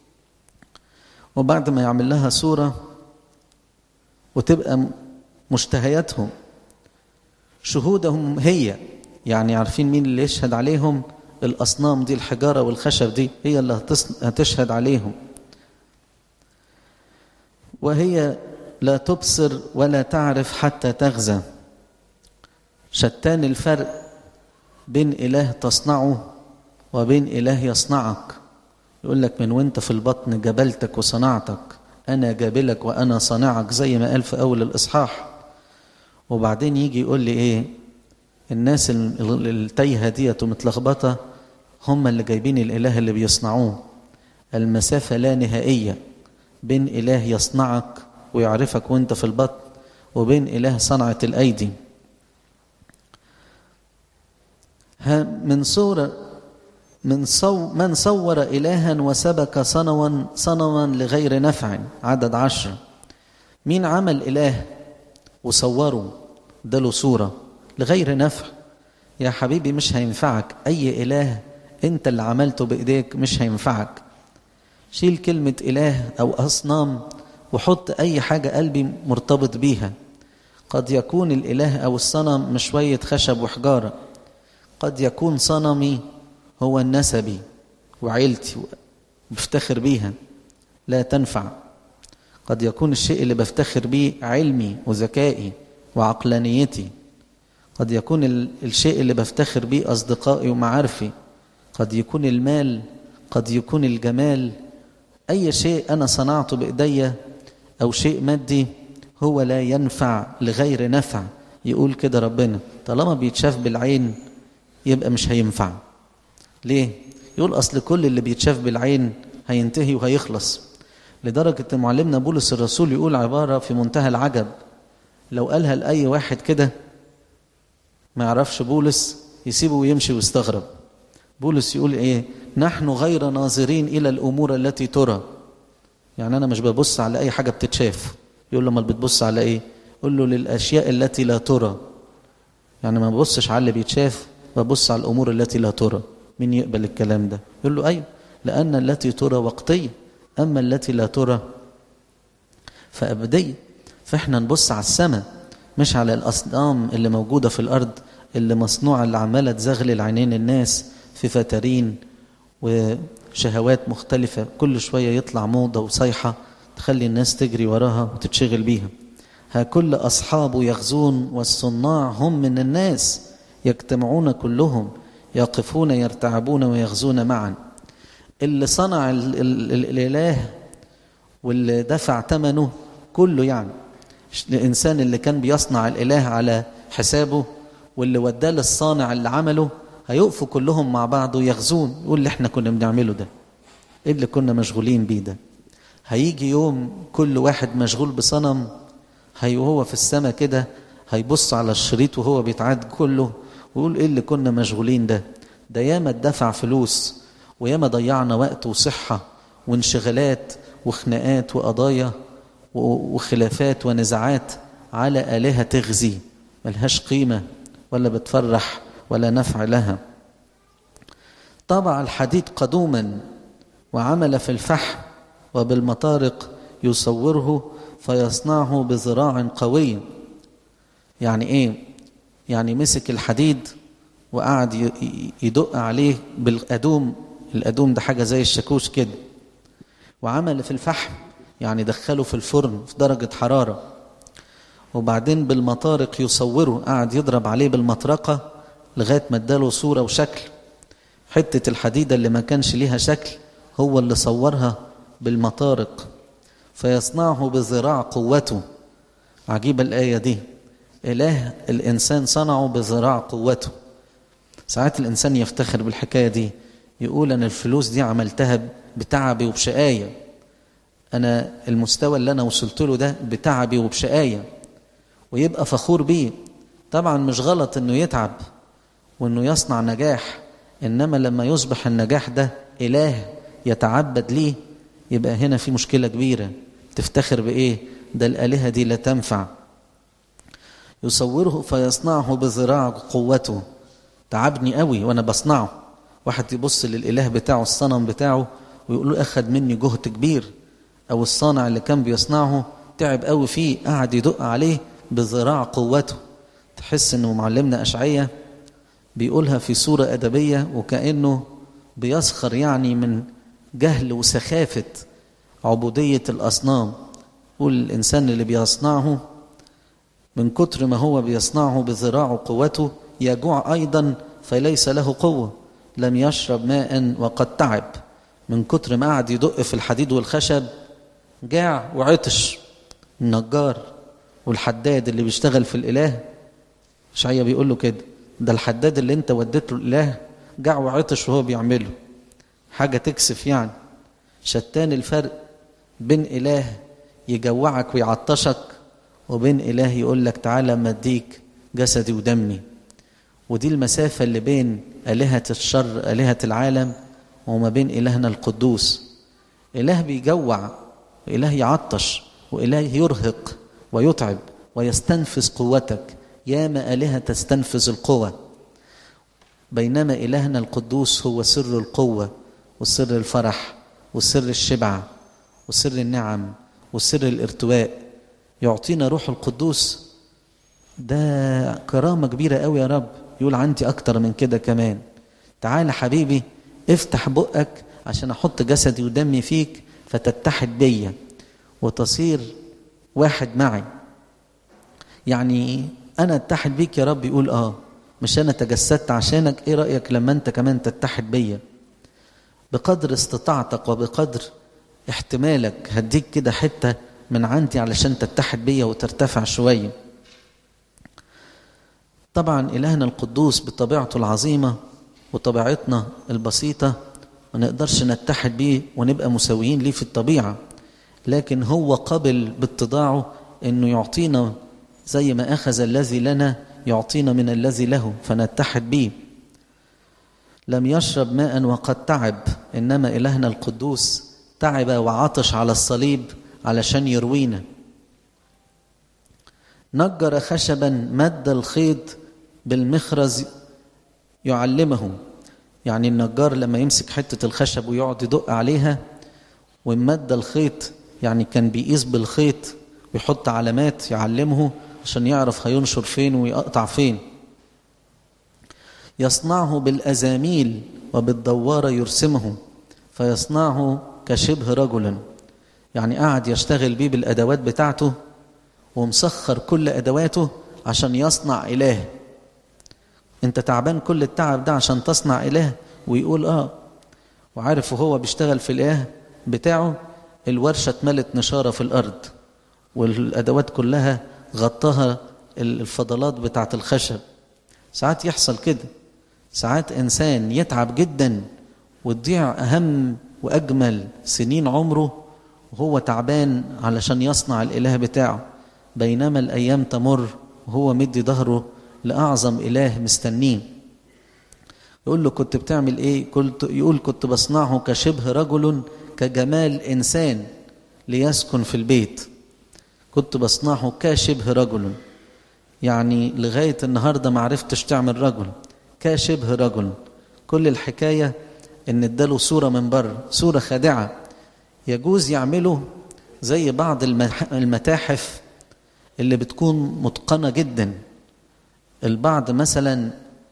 وبعد ما يعمل لها صورة وتبقى مشتهياتهم شهودهم هي يعني عارفين مين اللي يشهد عليهم الأصنام دي الحجارة والخشب دي هي اللي هتشهد عليهم وهي لا تبصر ولا تعرف حتى تغزى شتان الفرق بين إله تصنعه وبين إله يصنعك يقول لك من وانت في البطن جبلتك وصنعتك أنا جابلك وأنا صانعك زي ما قال في أول الإصحاح وبعدين يجي يقول لي إيه الناس التايهه ديت ومتلخبطه هم اللي جايبين الاله اللي بيصنعوه المسافه لا نهائيه بين اله يصنعك ويعرفك وانت في البطن وبين اله صنعه الايدي من صورة من صو من صور إلها وسبك صنوا صنوا لغير نفع عدد عشر مين عمل إله وصوره ده له صورة لغير نفع يا حبيبي مش هينفعك أي إله أنت اللي عملته بإيديك مش هينفعك شيل كلمة إله أو أصنام وحط أي حاجة قلبي مرتبط بيها قد يكون الإله أو الصنم مش شوية خشب وحجارة قد يكون صنمي هو النسبي وعيلتي بفتخر بيها لا تنفع قد يكون الشيء اللي بفتخر بيه علمي وذكائي وعقلانيتي قد يكون الشيء اللي بفتخر بيه أصدقائي ومعارفي قد يكون المال قد يكون الجمال أي شيء أنا صنعته بإيديا أو شيء مادي هو لا ينفع لغير نفع يقول كده ربنا طالما بيتشاف بالعين يبقى مش هينفع ليه؟ يقول أصل كل اللي بيتشاف بالعين هينتهي وهيخلص لدرجة معلمنا بولس الرسول يقول عبارة في منتهى العجب لو قالها لأي واحد كده ما يعرفش بولس يسيبه ويمشي ويستغرب بولس يقول ايه نحن غير ناظرين الى الامور التي ترى يعني انا مش ببص على اي حاجه بتتشاف يقول له ما بتبص على ايه قول له للاشياء التي لا ترى يعني ما ببصش على اللي بيتشاف ببص على الامور التي لا ترى مين يقبل الكلام ده يقول له أيوه لأن التي ترى وقتية أما التي لا ترى فأبدية فإحنا نبص على السماء مش على الأصنام اللي موجودة في الأرض اللي مصنوعة اللي عمالة تزغلل عينين الناس في فترين وشهوات مختلفة كل شوية يطلع موضة وصيحة تخلي الناس تجري وراها وتتشغل بيها ها كل أصحابه يغزون والصناع هم من الناس يجتمعون كلهم يقفون يرتعبون ويغزون معا اللي صنع ال ال ال الإله واللي دفع ثمنه كله يعني الإنسان اللي كان بيصنع الإله على حسابه واللي وداه للصانع اللي عمله هيقفوا كلهم مع بعض ويغزون يقول اللي احنا كنا بنعمله ده ايه اللي كنا مشغولين بيه ده هيجي يوم كل واحد مشغول بصنم هي وهو في السماء كده هيبص على الشريط وهو بيتعاد كله ويقول ايه اللي كنا مشغولين ده ده ياما اتدفع فلوس وياما ضيعنا وقت وصحة وانشغالات وخناقات وقضايا وخلافات ونزاعات على آلهة تغزي ملهاش قيمة ولا بتفرح ولا نفع لها طبع الحديد قدوما وعمل في الفحم وبالمطارق يصوره فيصنعه بذراع قوية يعني ايه يعني مسك الحديد وقعد يدق عليه بالأدوم الأدوم ده حاجة زي الشاكوش كده وعمل في الفحم يعني دخله في الفرن في درجة حرارة وبعدين بالمطارق يصوره قعد يضرب عليه بالمطرقة لغاية ما اداله صورة وشكل حتة الحديدة اللي ما كانش ليها شكل هو اللي صورها بالمطارق فيصنعه بذراع قوته عجيبة الآية دي إله الإنسان صنعه بذراع قوته ساعات الإنسان يفتخر بالحكاية دي يقول أنا الفلوس دي عملتها بتعبي وبشقاية أنا المستوى اللي أنا وصلت له ده بتعبي وبشقاية ويبقى فخور بيه طبعا مش غلط انه يتعب وانه يصنع نجاح انما لما يصبح النجاح ده اله يتعبد ليه يبقى هنا في مشكلة كبيرة تفتخر بايه ده الالهة دي لا تنفع يصوره فيصنعه بذراع قوته تعبني قوي وانا بصنعه واحد يبص للاله بتاعه الصنم بتاعه ويقول له اخد مني جهد كبير او الصانع اللي كان بيصنعه تعب قوي فيه قعد يدق عليه بذراع قوته تحس انه معلمنا اشعية بيقولها في صورة أدبية وكأنه بيسخر يعني من جهل وسخافة عبودية الأصنام يقول الإنسان اللي بيصنعه من كتر ما هو بيصنعه بذراع قوته يجوع أيضا فليس له قوة لم يشرب ماء وقد تعب من كتر ما قعد يدق في الحديد والخشب جاع وعطش النجار والحداد اللي بيشتغل في الإله شعية بيقول له كده ده الحداد اللي انت وديته الإله جاع وعطش وهو بيعمله حاجة تكسف يعني شتان الفرق بين إله يجوعك ويعطشك وبين إله يقول لك تعالى ما اديك جسدي ودمي ودي المسافة اللي بين آلهة الشر آلهة العالم وما بين إلهنا القدوس إله بيجوع وإله يعطش وإله يرهق ويتعب ويستنفذ قوتك ياما آلهة تستنفذ القوة بينما إلهنا القدوس هو سر القوة وسر الفرح وسر الشبع وسر النعم وسر الارتواء يعطينا روح القدوس ده كرامة كبيرة قوي يا رب يقول عندي أكتر من كده كمان تعال حبيبي افتح بقك عشان أحط جسدي ودمي فيك فتتحد بيا وتصير واحد معي يعني أنا اتحد بيك يا رب يقول آه مش أنا تجسدت عشانك إيه رأيك لما أنت كمان تتحد بيا بقدر استطاعتك وبقدر احتمالك هديك كده حتة من عندي علشان تتحد بيا وترتفع شوية طبعا إلهنا القدوس بطبيعته العظيمة وطبيعتنا البسيطة ما نقدرش نتحد بيه ونبقى مساويين ليه في الطبيعة لكن هو قبل باتضاعه انه يعطينا زي ما اخذ الذي لنا يعطينا من الذي له فنتحد به لم يشرب ماء وقد تعب انما الهنا القدوس تعب وعطش على الصليب علشان يروينا نجر خشبا مد الخيط بالمخرز يعلمه يعني النجار لما يمسك حتة الخشب ويقعد يدق عليها ومد الخيط يعني كان بيقيس بالخيط ويحط علامات يعلمه عشان يعرف هينشر فين ويقطع فين يصنعه بالأزاميل وبالدوارة يرسمه فيصنعه كشبه رجل يعني قاعد يشتغل بيه بالأدوات بتاعته ومسخر كل أدواته عشان يصنع إله انت تعبان كل التعب ده عشان تصنع إله ويقول آه وعارف وهو بيشتغل في الإله بتاعه الورشة اتملت نشارة في الأرض والأدوات كلها غطاها الفضلات بتاعة الخشب ساعات يحصل كده ساعات إنسان يتعب جدا وتضيع أهم وأجمل سنين عمره وهو تعبان علشان يصنع الإله بتاعه بينما الأيام تمر وهو مدي ظهره لأعظم إله مستنيه يقول له كنت بتعمل إيه كنت يقول كنت بصنعه كشبه رجل كجمال إنسان ليسكن في البيت كنت بصنعه كشبه رجل يعني لغاية النهاردة ما عرفتش تعمل رجل كشبه رجل كل الحكاية ان اداله صورة من بره صورة خادعة يجوز يعمله زي بعض المتاحف اللي بتكون متقنة جدا البعض مثلا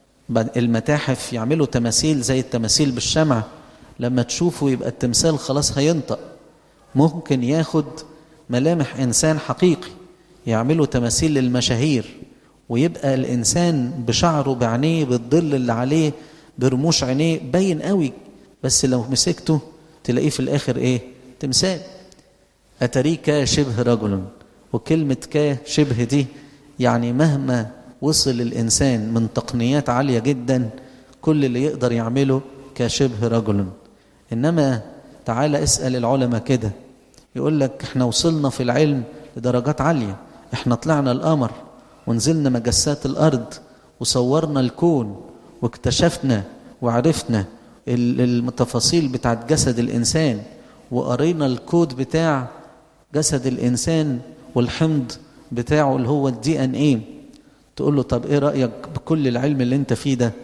المتاحف يعملوا تماثيل زي التماثيل بالشمع لما تشوفه يبقى التمثال خلاص هينطق ممكن ياخد ملامح إنسان حقيقي يعملوا تماثيل للمشاهير ويبقى الإنسان بشعره بعينيه بالظل اللي عليه برموش عينيه باين قوي بس لو مسكته تلاقيه في الآخر إيه تمثال أتريه كشبه رجل وكلمة كشبه دي يعني مهما وصل الإنسان من تقنيات عالية جدا كل اللي يقدر يعمله كشبه رجل إنما تعالى اسأل العلماء كده يقول لك احنا وصلنا في العلم لدرجات عالية احنا طلعنا القمر ونزلنا مجسات الأرض وصورنا الكون واكتشفنا وعرفنا التفاصيل بتاعت جسد الإنسان وقرينا الكود بتاع جسد الإنسان والحمض بتاعه اللي هو الدي ان ايه تقول له طب ايه رأيك بكل العلم اللي انت فيه ده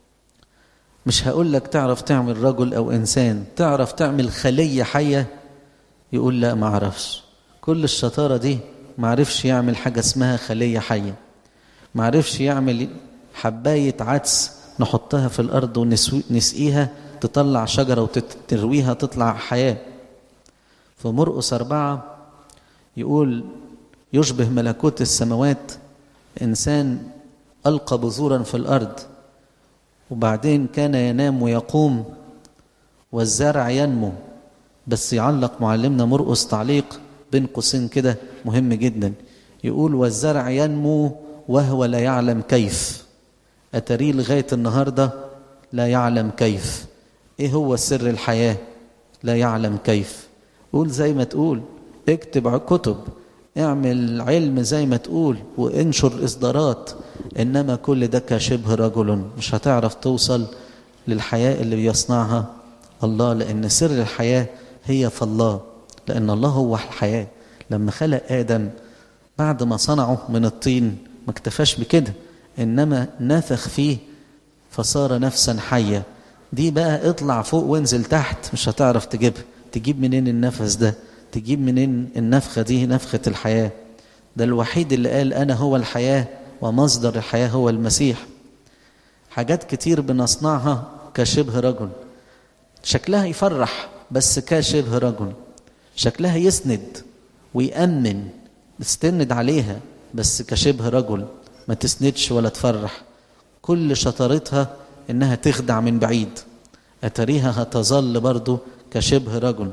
مش هقول لك تعرف تعمل رجل او انسان تعرف تعمل خلية حية يقول لا ما اعرفش كل الشطارة دي ما عرفش يعمل حاجة اسمها خلية حية ما عرفش يعمل حباية عدس نحطها في الأرض ونسقيها تطلع شجرة وترويها تطلع حياة في مرقس أربعة يقول يشبه ملكوت السماوات إنسان ألقى بذورا في الأرض وبعدين كان ينام ويقوم والزرع ينمو بس يعلق معلمنا مرقس تعليق بين قوسين كده مهم جدا يقول والزرع ينمو وهو لا يعلم كيف أتريه لغاية النهاردة لا يعلم كيف إيه هو سر الحياة لا يعلم كيف قول زي ما تقول اكتب كتب اعمل علم زي ما تقول وانشر إصدارات إنما كل ده كشبه رجل مش هتعرف توصل للحياة اللي بيصنعها الله لأن سر الحياة هي في الله لأن الله هو الحياة لما خلق آدم بعد ما صنعه من الطين ما اكتفاش بكده إنما نفخ فيه فصار نفسا حية دي بقى اطلع فوق وانزل تحت مش هتعرف تجيبها تجيب منين النفس ده تجيب منين النفخة دي نفخة الحياة ده الوحيد اللي قال أنا هو الحياة ومصدر الحياة هو المسيح حاجات كتير بنصنعها كشبه رجل شكلها يفرح بس كشبه رجل شكلها يسند ويأمن تستند عليها بس كشبه رجل ما تسندش ولا تفرح كل شطارتها انها تخدع من بعيد اتريها هتظل برضو كشبه رجل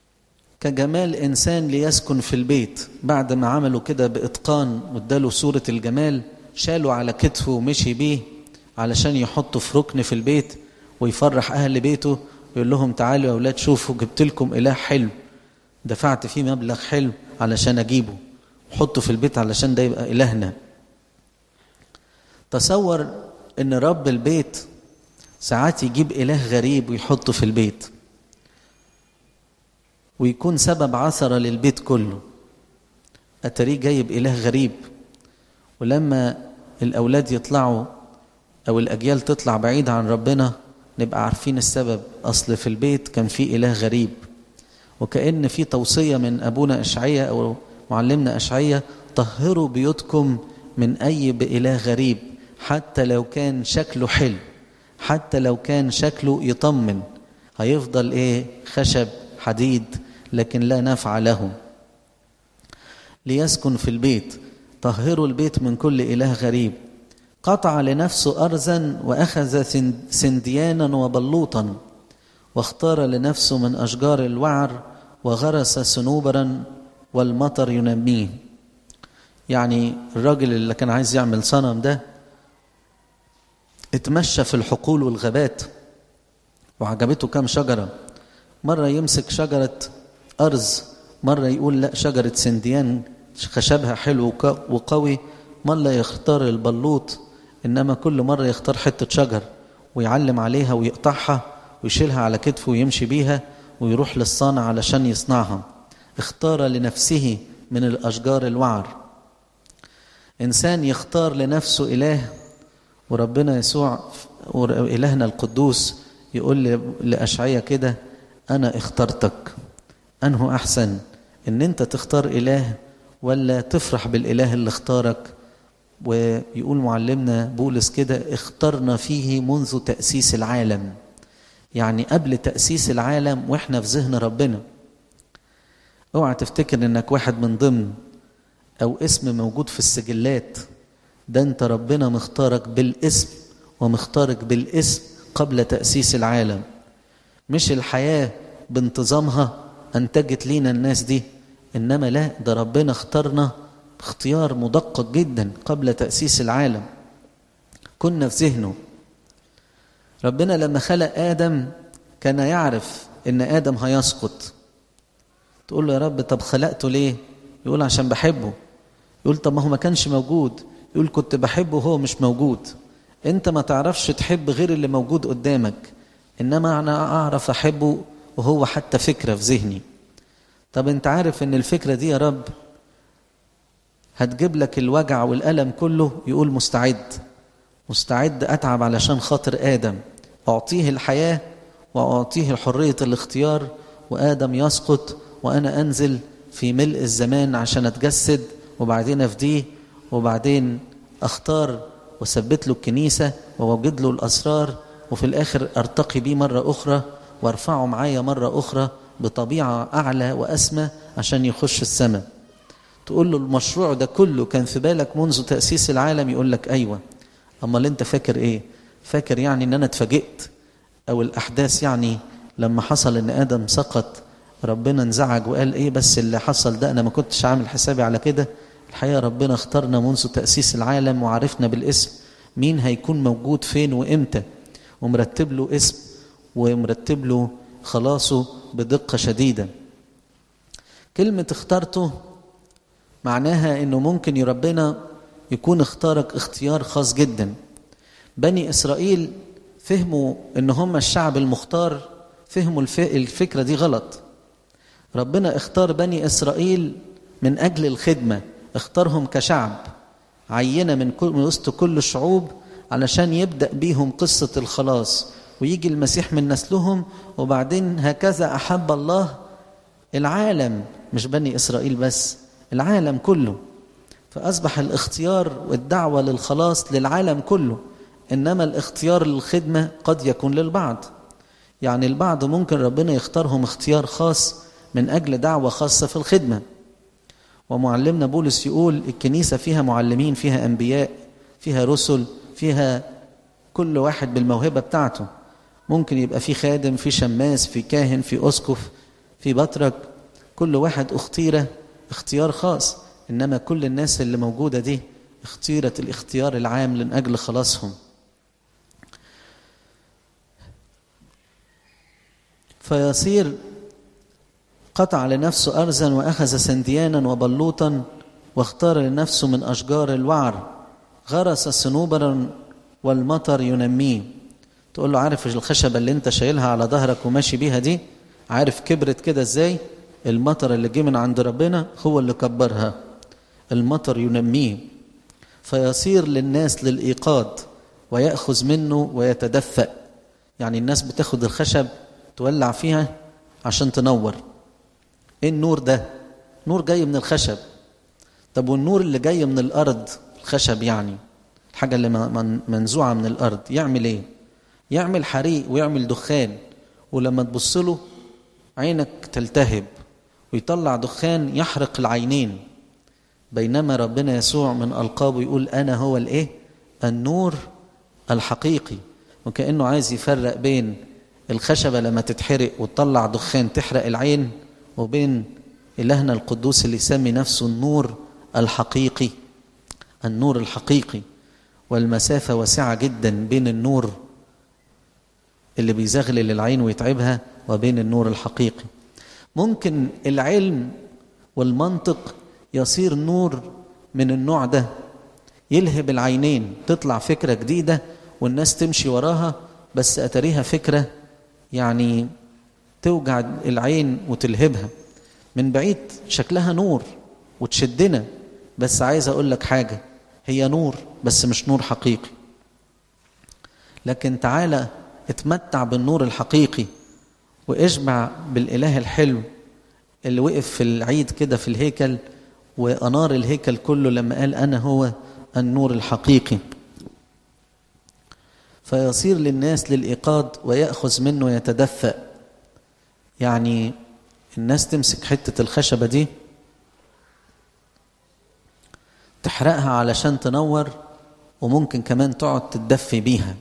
كجمال انسان ليسكن في البيت بعد ما عملوا كده باتقان واداله صوره الجمال شالوا على كتفه ومشي بيه علشان يحطه في ركن في البيت ويفرح اهل بيته يقول لهم تعالوا يا اولاد شوفوا جبت لكم اله حلو دفعت فيه مبلغ حلو علشان اجيبه حطه في البيت علشان ده يبقى الهنا تصور ان رب البيت ساعات يجيب اله غريب ويحطه في البيت ويكون سبب عثرة للبيت كله أتريه جايب إله غريب ولما الأولاد يطلعوا أو الأجيال تطلع بعيد عن ربنا نبقى عارفين السبب أصل في البيت كان في إله غريب وكأن في توصية من أبونا أشعية أو معلمنا أشعية طهروا بيوتكم من أي بإله غريب حتى لو كان شكله حلو حتى لو كان شكله يطمن هيفضل إيه خشب حديد لكن لا نفع له ليسكن في البيت طهروا البيت من كل إله غريب قطع لنفسه أرزا وأخذ سنديانا وبلوطا واختار لنفسه من أشجار الوعر وغرس صنوبرا والمطر ينميه يعني الراجل اللي كان عايز يعمل صنم ده اتمشى في الحقول والغابات وعجبته كام شجرة مرة يمسك شجرة أرز مرة يقول لا شجرة سنديان خشبها حلو وقوي مرة يختار البلوط إنما كل مرة يختار حتة شجر ويعلم عليها ويقطعها ويشيلها على كتفه ويمشي بيها ويروح للصانع علشان يصنعها اختار لنفسه من الأشجار الوعر إنسان يختار لنفسه إله وربنا يسوع إلهنا القدوس يقول لأشعية كده أنا اخترتك أنه أحسن إن أنت تختار إله ولا تفرح بالإله اللي اختارك ويقول معلمنا بولس كده اخترنا فيه منذ تأسيس العالم يعني قبل تأسيس العالم وإحنا في ذهن ربنا اوعى تفتكر انك واحد من ضمن او اسم موجود في السجلات ده انت ربنا مختارك بالاسم ومختارك بالاسم قبل تأسيس العالم مش الحياة بانتظامها انتجت لينا الناس دي انما لا ده ربنا اختارنا اختيار مدقق جدا قبل تأسيس العالم كنا في ذهنه ربنا لما خلق آدم كان يعرف ان آدم هيسقط تقول له يا رب طب خلقته ليه يقول عشان بحبه يقول طب ما هو ما كانش موجود يقول كنت بحبه وهو مش موجود انت ما تعرفش تحب غير اللي موجود قدامك انما انا اعرف احبه وهو حتى فكرة في ذهني طب انت عارف ان الفكرة دي يا رب هتجيب لك الوجع والألم كله يقول مستعد مستعد أتعب علشان خاطر آدم أعطيه الحياة وأعطيه حرية الاختيار وآدم يسقط وأنا أنزل في ملء الزمان عشان أتجسد وبعدين أفديه وبعدين أختار وثبت له الكنيسة ووجد له الأسرار وفي الآخر أرتقي بيه مرة أخرى وارفعه معايا مرة أخرى بطبيعة أعلى وأسمى عشان يخش السماء تقول له المشروع ده كله كان في بالك منذ تأسيس العالم يقول لك أيوة أما اللي أنت فاكر إيه فاكر يعني أن أنا اتفاجئت أو الأحداث يعني لما حصل أن آدم سقط ربنا انزعج وقال إيه بس اللي حصل ده أنا ما كنتش عامل حسابي على كده الحقيقة ربنا اختارنا منذ تأسيس العالم وعرفنا بالاسم مين هيكون موجود فين وإمتى ومرتب له اسم ومرتب له خلاصه بدقة شديدة كلمة اخترته معناها انه ممكن ربنا يكون اختارك اختيار خاص جدا بني اسرائيل فهموا ان هم الشعب المختار فهموا الفكرة دي غلط ربنا اختار بني اسرائيل من اجل الخدمة اختارهم كشعب عينة من وسط كل الشعوب علشان يبدأ بيهم قصة الخلاص ويجي المسيح من نسلهم وبعدين هكذا أحب الله العالم مش بني إسرائيل بس العالم كله فأصبح الاختيار والدعوة للخلاص للعالم كله إنما الاختيار للخدمة قد يكون للبعض يعني البعض ممكن ربنا يختارهم اختيار خاص من أجل دعوة خاصة في الخدمة ومعلمنا بولس يقول الكنيسة فيها معلمين فيها أنبياء فيها رسل فيها كل واحد بالموهبة بتاعته ممكن يبقى في خادم في شماس في كاهن في أسقف في بطرك كل واحد اختير اختيار خاص إنما كل الناس اللي موجودة دي اختيرت الاختيار العام من أجل خلاصهم فيصير قطع لنفسه أرزا وأخذ سنديانا وبلوطا واختار لنفسه من أشجار الوعر غرس صنوبرا والمطر ينميه تقول له عارف الخشبة اللي انت شايلها على ظهرك وماشي بيها دي عارف كبرت كده ازاي المطر اللي جه من عند ربنا هو اللي كبرها المطر ينميه فيصير للناس للإيقاد ويأخذ منه ويتدفأ يعني الناس بتاخد الخشب تولع فيها عشان تنور ايه النور ده نور جاي من الخشب طب والنور اللي جاي من الارض الخشب يعني الحاجه اللي منزوعه من الارض يعمل ايه يعمل حريق ويعمل دخان ولما تبص له عينك تلتهب ويطلع دخان يحرق العينين بينما ربنا يسوع من ألقابه يقول أنا هو الإيه؟ النور الحقيقي وكأنه عايز يفرق بين الخشبة لما تتحرق وتطلع دخان تحرق العين وبين إلهنا القدوس اللي يسمي نفسه النور الحقيقي النور الحقيقي والمسافة واسعة جدا بين النور اللي بيزغلل العين ويتعبها وبين النور الحقيقي ممكن العلم والمنطق يصير نور من النوع ده يلهب العينين تطلع فكرة جديدة والناس تمشي وراها بس أتريها فكرة يعني توجع العين وتلهبها من بعيد شكلها نور وتشدنا بس عايز أقول لك حاجة هي نور بس مش نور حقيقي لكن تعالى اتمتع بالنور الحقيقي واشبع بالإله الحلو اللي وقف في العيد كده في الهيكل وأنار الهيكل كله لما قال أنا هو النور الحقيقي فيصير للناس للإيقاد ويأخذ منه يتدفأ يعني الناس تمسك حتة الخشبة دي تحرقها علشان تنور وممكن كمان تقعد تتدفي بيها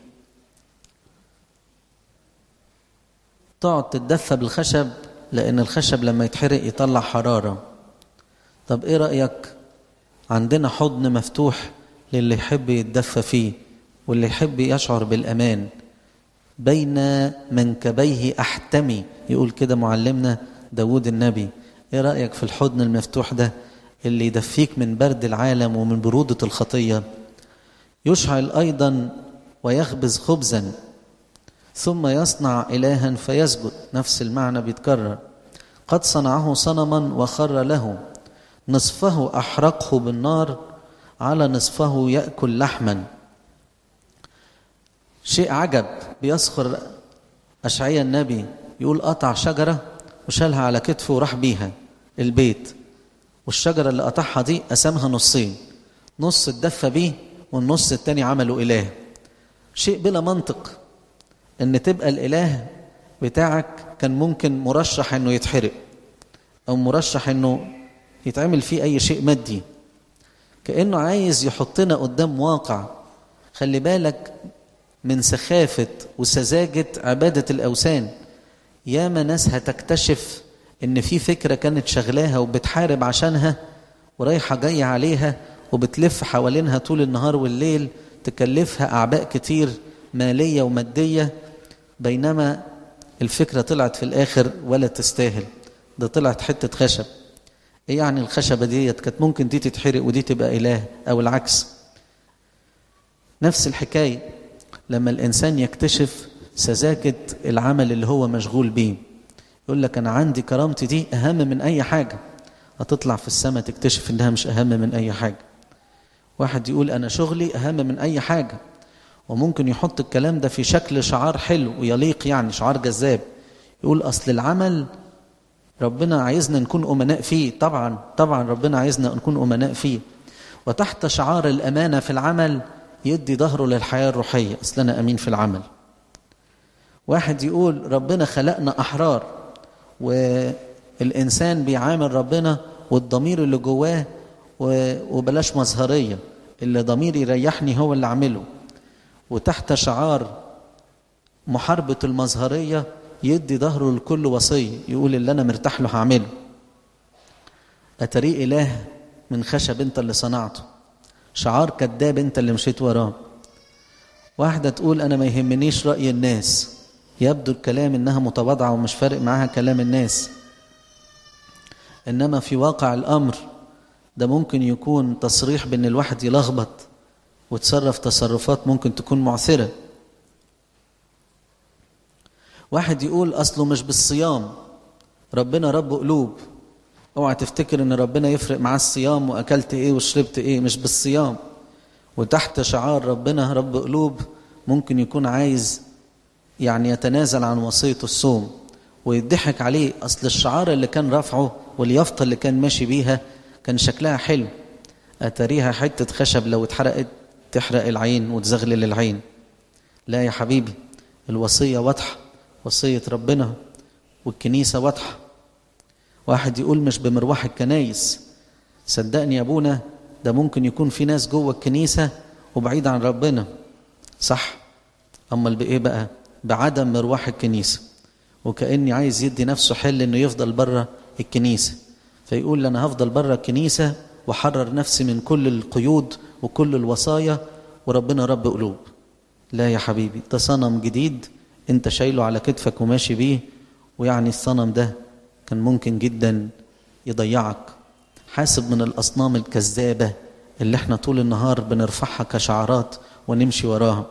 تقعد تتدفى بالخشب لأن الخشب لما يتحرق يطلع حرارة طب إيه رأيك عندنا حضن مفتوح للي يحب يتدفى فيه واللي يحب يشعر بالأمان بين منكبيه أحتمي يقول كده معلمنا داود النبي إيه رأيك في الحضن المفتوح ده اللي يدفيك من برد العالم ومن برودة الخطية يشعل أيضا ويخبز خبزا ثم يصنع إلها فيسجد نفس المعنى بيتكرر قد صنعه صنما وخر له نصفه أحرقه بالنار على نصفه يأكل لحما شيء عجب بيسخر أشعيا النبي يقول قطع شجرة وشالها على كتفه وراح بيها البيت والشجرة اللي قطعها دي قسمها نصين نص اتدفى بيه والنص التاني عمله إله شيء بلا منطق ان تبقى الاله بتاعك كان ممكن مرشح انه يتحرق او مرشح انه يتعمل فيه اي شيء مادي كانه عايز يحطنا قدام واقع خلي بالك من سخافه وسذاجه عباده الاوثان ياما ناس هتكتشف ان في فكره كانت شغلاها وبتحارب عشانها ورايحه جايه عليها وبتلف حوالينها طول النهار والليل تكلفها اعباء كتير ماليه وماديه بينما الفكرة طلعت في الآخر ولا تستاهل ده طلعت حتة خشب إيه يعني الخشبة ديت كانت ممكن دي تتحرق ودي تبقى إله أو العكس نفس الحكاية لما الإنسان يكتشف سذاجة العمل اللي هو مشغول بيه يقول لك أنا عندي كرامتي دي أهم من أي حاجة هتطلع في السماء تكتشف إنها مش أهم من أي حاجة واحد يقول أنا شغلي أهم من أي حاجة وممكن يحط الكلام ده في شكل شعار حلو ويليق يعني شعار جذاب يقول أصل العمل ربنا عايزنا نكون أمناء فيه طبعا طبعا ربنا عايزنا نكون أمناء فيه وتحت شعار الأمانة في العمل يدي ظهره للحياة الروحية أصل أنا أمين في العمل واحد يقول ربنا خلقنا أحرار والإنسان بيعامل ربنا والضمير اللي جواه وبلاش مظهرية اللي ضمير يريحني هو اللي أعمله وتحت شعار محاربة المظهرية يدي ظهره لكل وصية يقول اللي أنا مرتاح له هعمله أتريه إله من خشب أنت اللي صنعته شعار كذاب أنت اللي مشيت وراه واحدة تقول أنا ما يهمنيش رأي الناس يبدو الكلام إنها متواضعة ومش فارق معاها كلام الناس إنما في واقع الأمر ده ممكن يكون تصريح بأن الواحد يلخبط وتصرف تصرفات ممكن تكون معثرة واحد يقول أصله مش بالصيام ربنا رب قلوب اوعى تفتكر ان ربنا يفرق معاه الصيام واكلت ايه وشربت ايه مش بالصيام وتحت شعار ربنا رب قلوب ممكن يكون عايز يعني يتنازل عن وصية الصوم ويضحك عليه أصل الشعار اللي كان رافعه واليافطة اللي كان ماشي بيها كان شكلها حلو أتريها حتة خشب لو اتحرقت تحرق العين وتزغلل العين لا يا حبيبي الوصية واضحة وصية ربنا والكنيسة واضحة واحد يقول مش بمروح الكنايس صدقني يا ابونا ده ممكن يكون في ناس جوه الكنيسة وبعيد عن ربنا صح أما بإيه بقى بعدم مروح الكنيسة وكأني عايز يدي نفسه حل إنه يفضل بره الكنيسة فيقول أنا هفضل بره الكنيسة وحرر نفسي من كل القيود وكل الوصايا وربنا رب قلوب لا يا حبيبي ده صنم جديد انت شايله على كتفك وماشي بيه ويعني الصنم ده كان ممكن جدا يضيعك حاسب من الأصنام الكذابة اللي احنا طول النهار بنرفعها كشعارات ونمشي وراها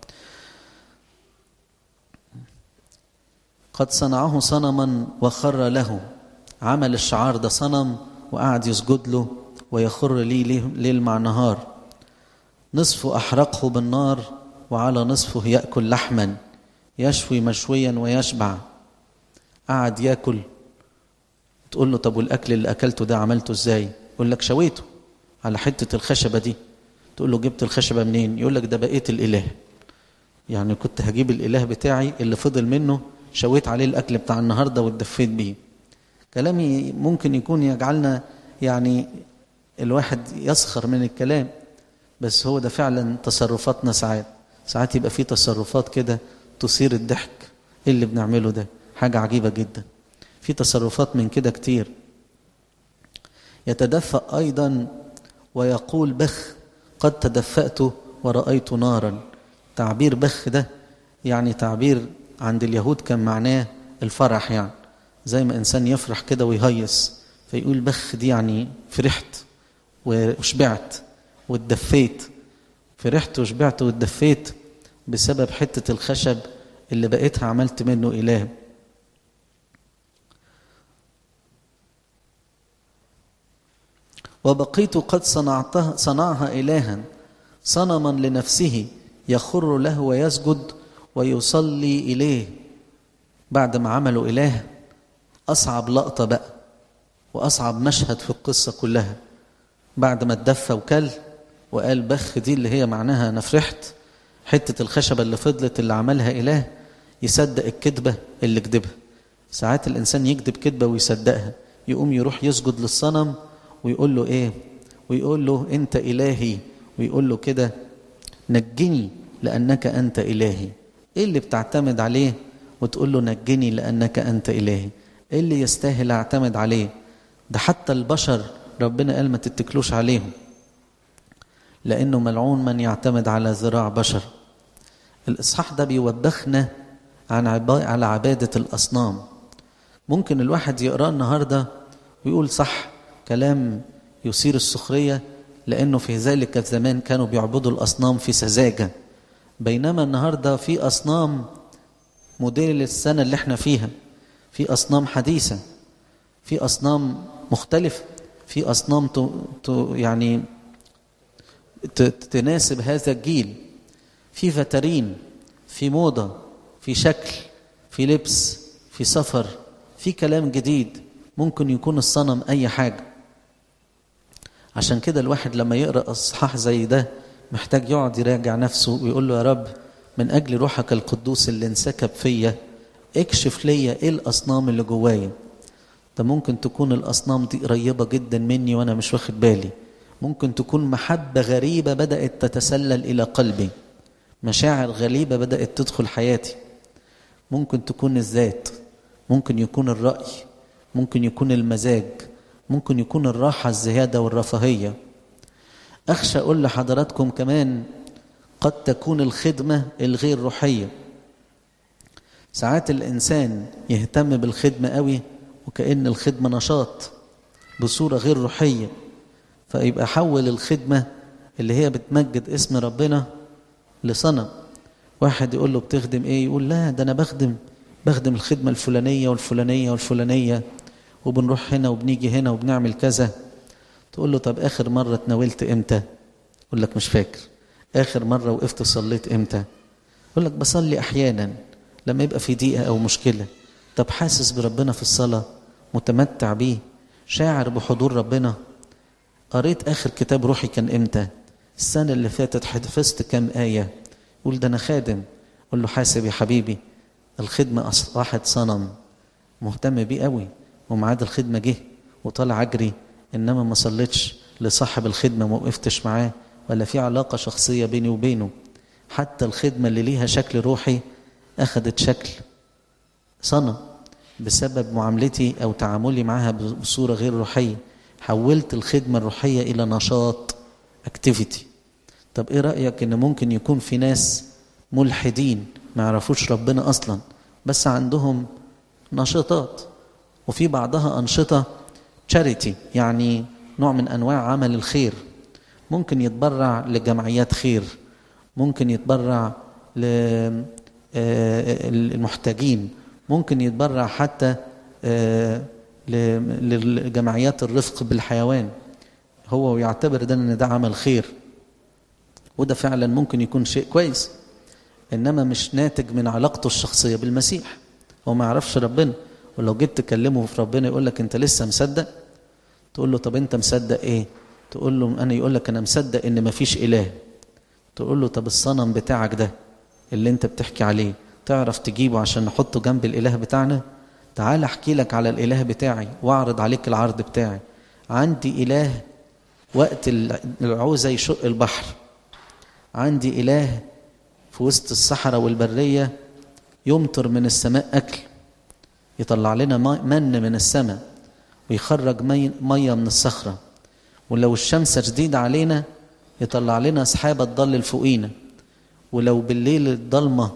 قد صنعه صنما وخر له عمل الشعار ده صنم وقعد يسجد له ويخر لي ليل مع نهار نصفه أحرقه بالنار وعلى نصفه يأكل لحما يشوي مشويا ويشبع قعد ياكل تقول له طب والاكل اللي اكلته ده عملته ازاي يقول لك شويته على حته الخشبه دي تقول له جبت الخشبه منين يقول لك ده بقيت الاله يعني كنت هجيب الاله بتاعي اللي فضل منه شويت عليه الاكل بتاع النهارده واتدفيت بيه كلامي ممكن يكون يجعلنا يعني الواحد يسخر من الكلام بس هو ده فعلا تصرفاتنا ساعات ساعات يبقى في تصرفات كده تثير الضحك ايه اللي بنعمله ده حاجه عجيبه جدا في تصرفات من كده كتير يتدفأ أيضا ويقول بخ قد تدفأت ورأيت نارا تعبير بخ ده يعني تعبير عند اليهود كان معناه الفرح يعني زي ما إنسان يفرح كده ويهيص فيقول بخ دي يعني فرحت وشبعت واتدفيت فرحت وشبعت واتدفيت بسبب حتة الخشب اللي بقيتها عملت منه إله وبقيت قد صنعتها صنعها إلها صنما لنفسه يخر له ويسجد ويصلي إليه بعد ما عملوا إله أصعب لقطة بقى وأصعب مشهد في القصة كلها بعد ما اتدفى وكل وقال بخ دي اللي هي معناها أنا فرحت حتة الخشبة اللي فضلت اللي عملها إله يصدق الكذبة اللي كذبها ساعات الإنسان يكذب كذبة ويصدقها يقوم يروح يسجد للصنم ويقول له ايه ويقول له انت الهي ويقول له كده نجني لانك انت الهي ايه اللي بتعتمد عليه وتقول له نجني لانك انت الهي ايه اللي يستاهل اعتمد عليه ده حتى البشر ربنا قال ما تتكلوش عليهم لانه ملعون من يعتمد على ذراع بشر الاصحاح ده بيوبخنا عن عبا... على عباده الاصنام ممكن الواحد يقراه النهارده ويقول صح كلام يثير السخرية لأنه في ذلك الزمان كانوا بيعبدوا الأصنام في سذاجة بينما النهاردة في أصنام موديل السنة اللي احنا فيها في أصنام حديثة في أصنام مختلفة في أصنام ت... ت... يعني ت... تناسب هذا الجيل في فترين في موضة في شكل في لبس في سفر في كلام جديد ممكن يكون الصنم أي حاجة عشان كده الواحد لما يقرأ أصحاح زي ده محتاج يقعد يراجع نفسه ويقول له يا رب من أجل روحك القدوس اللي انسكب فيا اكشف ليا ايه الأصنام اللي جوايا ده ممكن تكون الأصنام دي قريبة جدا مني وأنا مش واخد بالي ممكن تكون محبة غريبة بدأت تتسلل إلى قلبي مشاعر غريبة بدأت تدخل حياتي ممكن تكون الذات ممكن يكون الرأي ممكن يكون المزاج ممكن يكون الراحة الزيادة والرفاهية أخشى أقول لحضراتكم كمان قد تكون الخدمة الغير روحية ساعات الإنسان يهتم بالخدمة قوي وكأن الخدمة نشاط بصورة غير روحية فيبقى حول الخدمة اللي هي بتمجد اسم ربنا لصنم واحد يقول له بتخدم ايه يقول لا ده انا بخدم بخدم الخدمة الفلانية والفلانية والفلانية وبنروح هنا وبنيجي هنا وبنعمل كذا تقول له طب آخر مرة تناولت إمتى يقول لك مش فاكر آخر مرة وقفت صليت إمتى يقول لك بصلي أحيانا لما يبقى في ضيقة أو مشكلة طب حاسس بربنا في الصلاة متمتع بيه شاعر بحضور ربنا قريت آخر كتاب روحي كان إمتى السنة اللي فاتت حفظت كام آية يقول ده أنا خادم قول له حاسب يا حبيبي الخدمة أصبحت صنم مهتم بيه قوي ومعاد الخدمة جه وطلع أجري إنما ما صليتش لصاحب الخدمة ما وقفتش معاه ولا في علاقة شخصية بيني وبينه حتى الخدمة اللي ليها شكل روحي أخذت شكل صنم بسبب معاملتي أو تعاملي معها بصورة غير روحية حولت الخدمة الروحية إلى نشاط اكتيفيتي طب إيه رأيك إن ممكن يكون في ناس ملحدين ما يعرفوش ربنا أصلا بس عندهم نشاطات وفي بعضها أنشطة تشاريتي يعني نوع من أنواع عمل الخير ممكن يتبرع لجمعيات خير ممكن يتبرع للمحتاجين ممكن يتبرع حتى لجمعيات الرفق بالحيوان هو يعتبر ده ان ده عمل خير وده فعلا ممكن يكون شيء كويس انما مش ناتج من علاقته الشخصيه بالمسيح هو ما يعرفش ربنا ولو جيت تكلمه في ربنا يقول لك انت لسه مصدق تقول له طب انت مصدق ايه تقول له انا يقول لك انا مصدق ان ما فيش اله تقول له طب الصنم بتاعك ده اللي انت بتحكي عليه تعرف تجيبه عشان نحطه جنب الاله بتاعنا تعال احكي لك على الاله بتاعي واعرض عليك العرض بتاعي عندي اله وقت العوزه يشق البحر عندي اله في وسط الصحراء والبريه يمطر من السماء اكل يطلع لنا من من السماء ويخرج مي ميه من الصخره ولو الشمس شديده علينا يطلع لنا سحابه تضلل فوقينا ولو بالليل الضلمه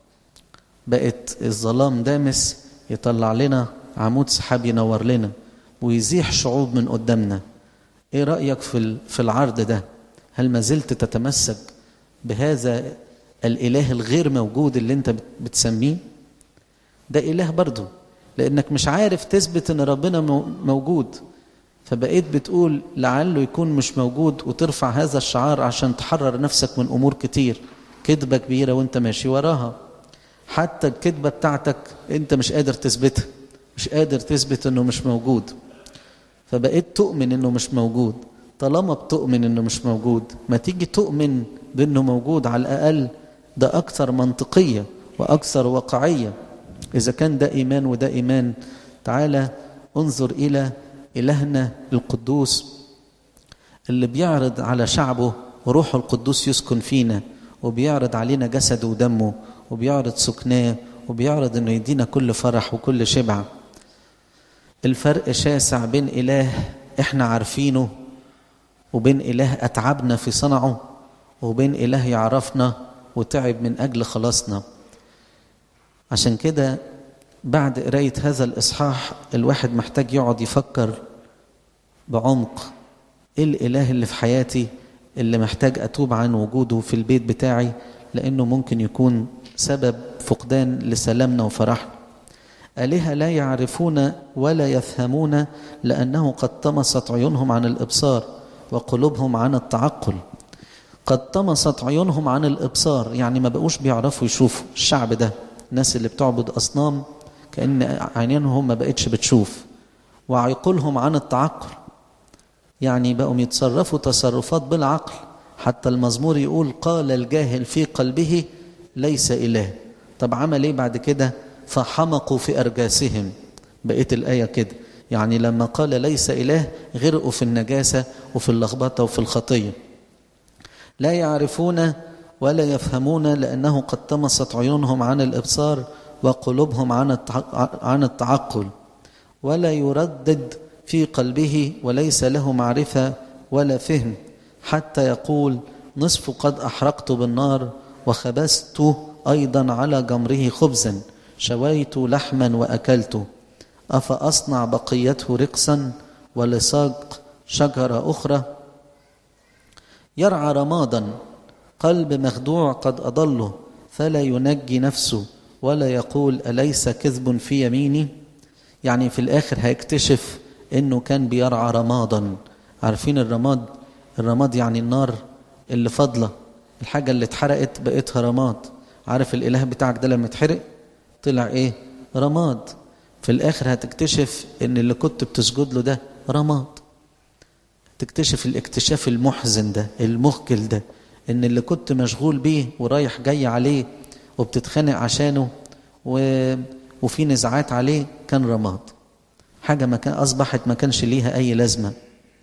بقت الظلام دامس يطلع لنا عمود سحاب ينور لنا ويزيح شعوب من قدامنا ايه رايك في في العرض ده هل ما زلت تتمسك بهذا الاله الغير موجود اللي انت بتسميه ده اله برضه لانك مش عارف تثبت ان ربنا موجود فبقيت بتقول لعله يكون مش موجود وترفع هذا الشعار عشان تحرر نفسك من امور كتير كذبه كبيره وانت ماشي وراها حتى الكذبه بتاعتك انت مش قادر تثبتها مش قادر تثبت انه مش موجود فبقيت تؤمن انه مش موجود طالما بتؤمن انه مش موجود ما تيجي تؤمن بانه موجود على الاقل ده اكثر منطقيه واكثر واقعيه اذا كان ده ايمان وده ايمان تعالى انظر الى الهنا القدوس اللي بيعرض على شعبه وروحه القدوس يسكن فينا وبيعرض علينا جسده ودمه وبيعرض سكناه وبيعرض انه يدينا كل فرح وكل شبع الفرق شاسع بين اله احنا عارفينه وبين اله اتعبنا في صنعه وبين اله يعرفنا وتعب من اجل خلاصنا عشان كده بعد قرايه هذا الاصحاح الواحد محتاج يقعد يفكر بعمق ايه الاله اللي في حياتي اللي محتاج اتوب عن وجوده في البيت بتاعي لانه ممكن يكون سبب فقدان لسلامنا وفرحنا آلهة لا يعرفون ولا يفهمون لأنه قد طمست عيونهم عن الإبصار وقلوبهم عن التعقل قد طمست عيونهم عن الإبصار يعني ما بقوش بيعرفوا يشوفوا الشعب ده الناس اللي بتعبد أصنام كأن عينينهم ما بقتش بتشوف وعقولهم عن التعقل يعني بقوا يتصرفوا تصرفات بالعقل حتى المزمور يقول قال الجاهل في قلبه ليس إله طب عمل ايه بعد كده فحمقوا في أرجاسهم بقيت الآية كده يعني لما قال ليس إله غرقوا في النجاسة وفي اللخبطة وفي الخطية لا يعرفون ولا يفهمون لأنه قد طمست عيونهم عن الإبصار وقلوبهم عن عن التعقل ولا يردد في قلبه وليس له معرفة ولا فهم حتى يقول نصف قد أحرقت بالنار وخبزت أيضا على جمره خبزا شويت لحما وأكلت أفأصنع بقيته رقصا ولصاق شجرة أخرى يرعى رمادا قلب مخدوع قد أضله فلا ينجي نفسه ولا يقول أليس كذب في يميني يعني في الآخر هيكتشف إنه كان بيرعى رمادا عارفين الرماد الرماد يعني النار اللي فاضلة الحاجة اللي اتحرقت بقتها رماد عارف الإله بتاعك ده لما يتحرق طلع ايه رماد في الاخر هتكتشف ان اللي كنت بتسجد له ده رماد تكتشف الاكتشاف المحزن ده المخجل ده ان اللي كنت مشغول بيه ورايح جاي عليه وبتتخانق عشانه و... وفي نزاعات عليه كان رماد حاجة ما كان أصبحت ما كانش ليها أي لازمة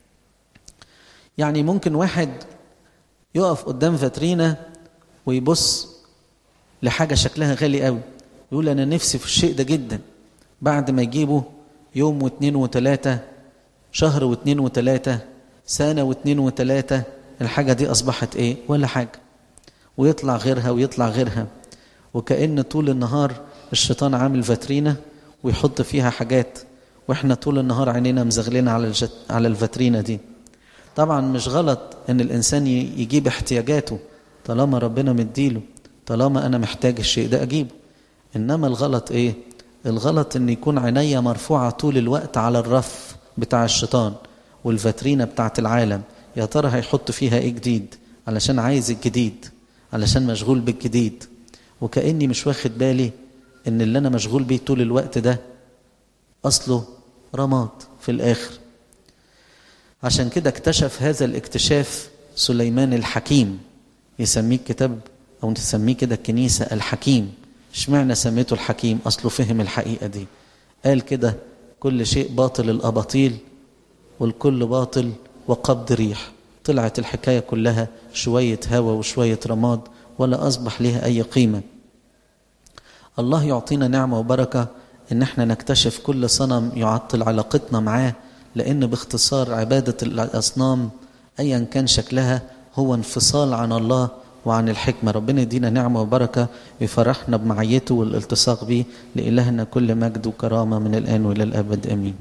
يعني ممكن واحد يقف قدام فاترينا ويبص لحاجة شكلها غالي قوي يقول أنا نفسي في الشيء ده جدا بعد ما يجيبه يوم واثنين وثلاثة شهر واثنين وثلاثة سنة واثنين وثلاثة الحاجة دي أصبحت إيه ولا حاجة ويطلع غيرها ويطلع غيرها وكأن طول النهار الشيطان عامل فاترينا ويحط فيها حاجات واحنا طول النهار عينينا مزغلين على الجت على الفاترينا دي طبعا مش غلط ان الانسان يجيب احتياجاته طالما ربنا مديله طالما انا محتاج الشيء ده اجيبه انما الغلط ايه الغلط ان يكون عينيا مرفوعه طول الوقت على الرف بتاع الشيطان والفاترينا بتاعت العالم يا ترى هيحط فيها ايه جديد علشان عايز الجديد علشان مشغول بالجديد وكاني مش واخد بالي ان اللي انا مشغول بيه طول الوقت ده اصله رماد في الاخر عشان كده اكتشف هذا الاكتشاف سليمان الحكيم يسميه كتاب او تسميه كده الكنيسه الحكيم اشمعنى سميته الحكيم اصله فهم الحقيقه دي قال كده كل شيء باطل الاباطيل والكل باطل وقبض ريح طلعت الحكايه كلها شويه هوا وشويه رماد ولا اصبح لها اي قيمه الله يعطينا نعمه وبركه ان احنا نكتشف كل صنم يعطل علاقتنا معاه لان باختصار عباده الاصنام ايا كان شكلها هو انفصال عن الله وعن الحكمه ربنا يدينا نعمه وبركه ويفرحنا بمعيته والالتصاق به لالهنا كل مجد وكرامه من الان والى الابد امين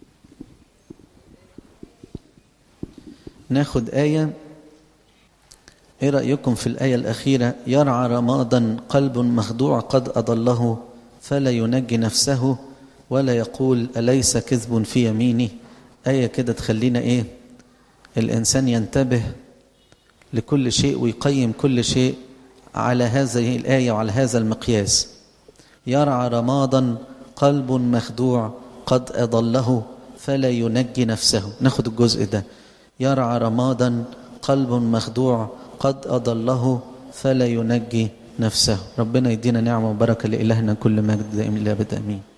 ناخد ايه ايه رايكم في الايه الاخيره يرعى رمادا قلب مخدوع قد اضله فلا ينجي نفسه ولا يقول أليس كذب في يمينه آية كده تخلينا إيه الإنسان ينتبه لكل شيء ويقيم كل شيء على هذه الآية وعلى هذا المقياس يرعى رمادا قلب مخدوع قد أضله فلا ينجي نفسه ناخد الجزء ده يرعى رمادا قلب مخدوع قد أضله فلا ينجي نفسه ربنا يدينا نعمة وبركة لإلهنا كل مجد دائم إلى أبد أمين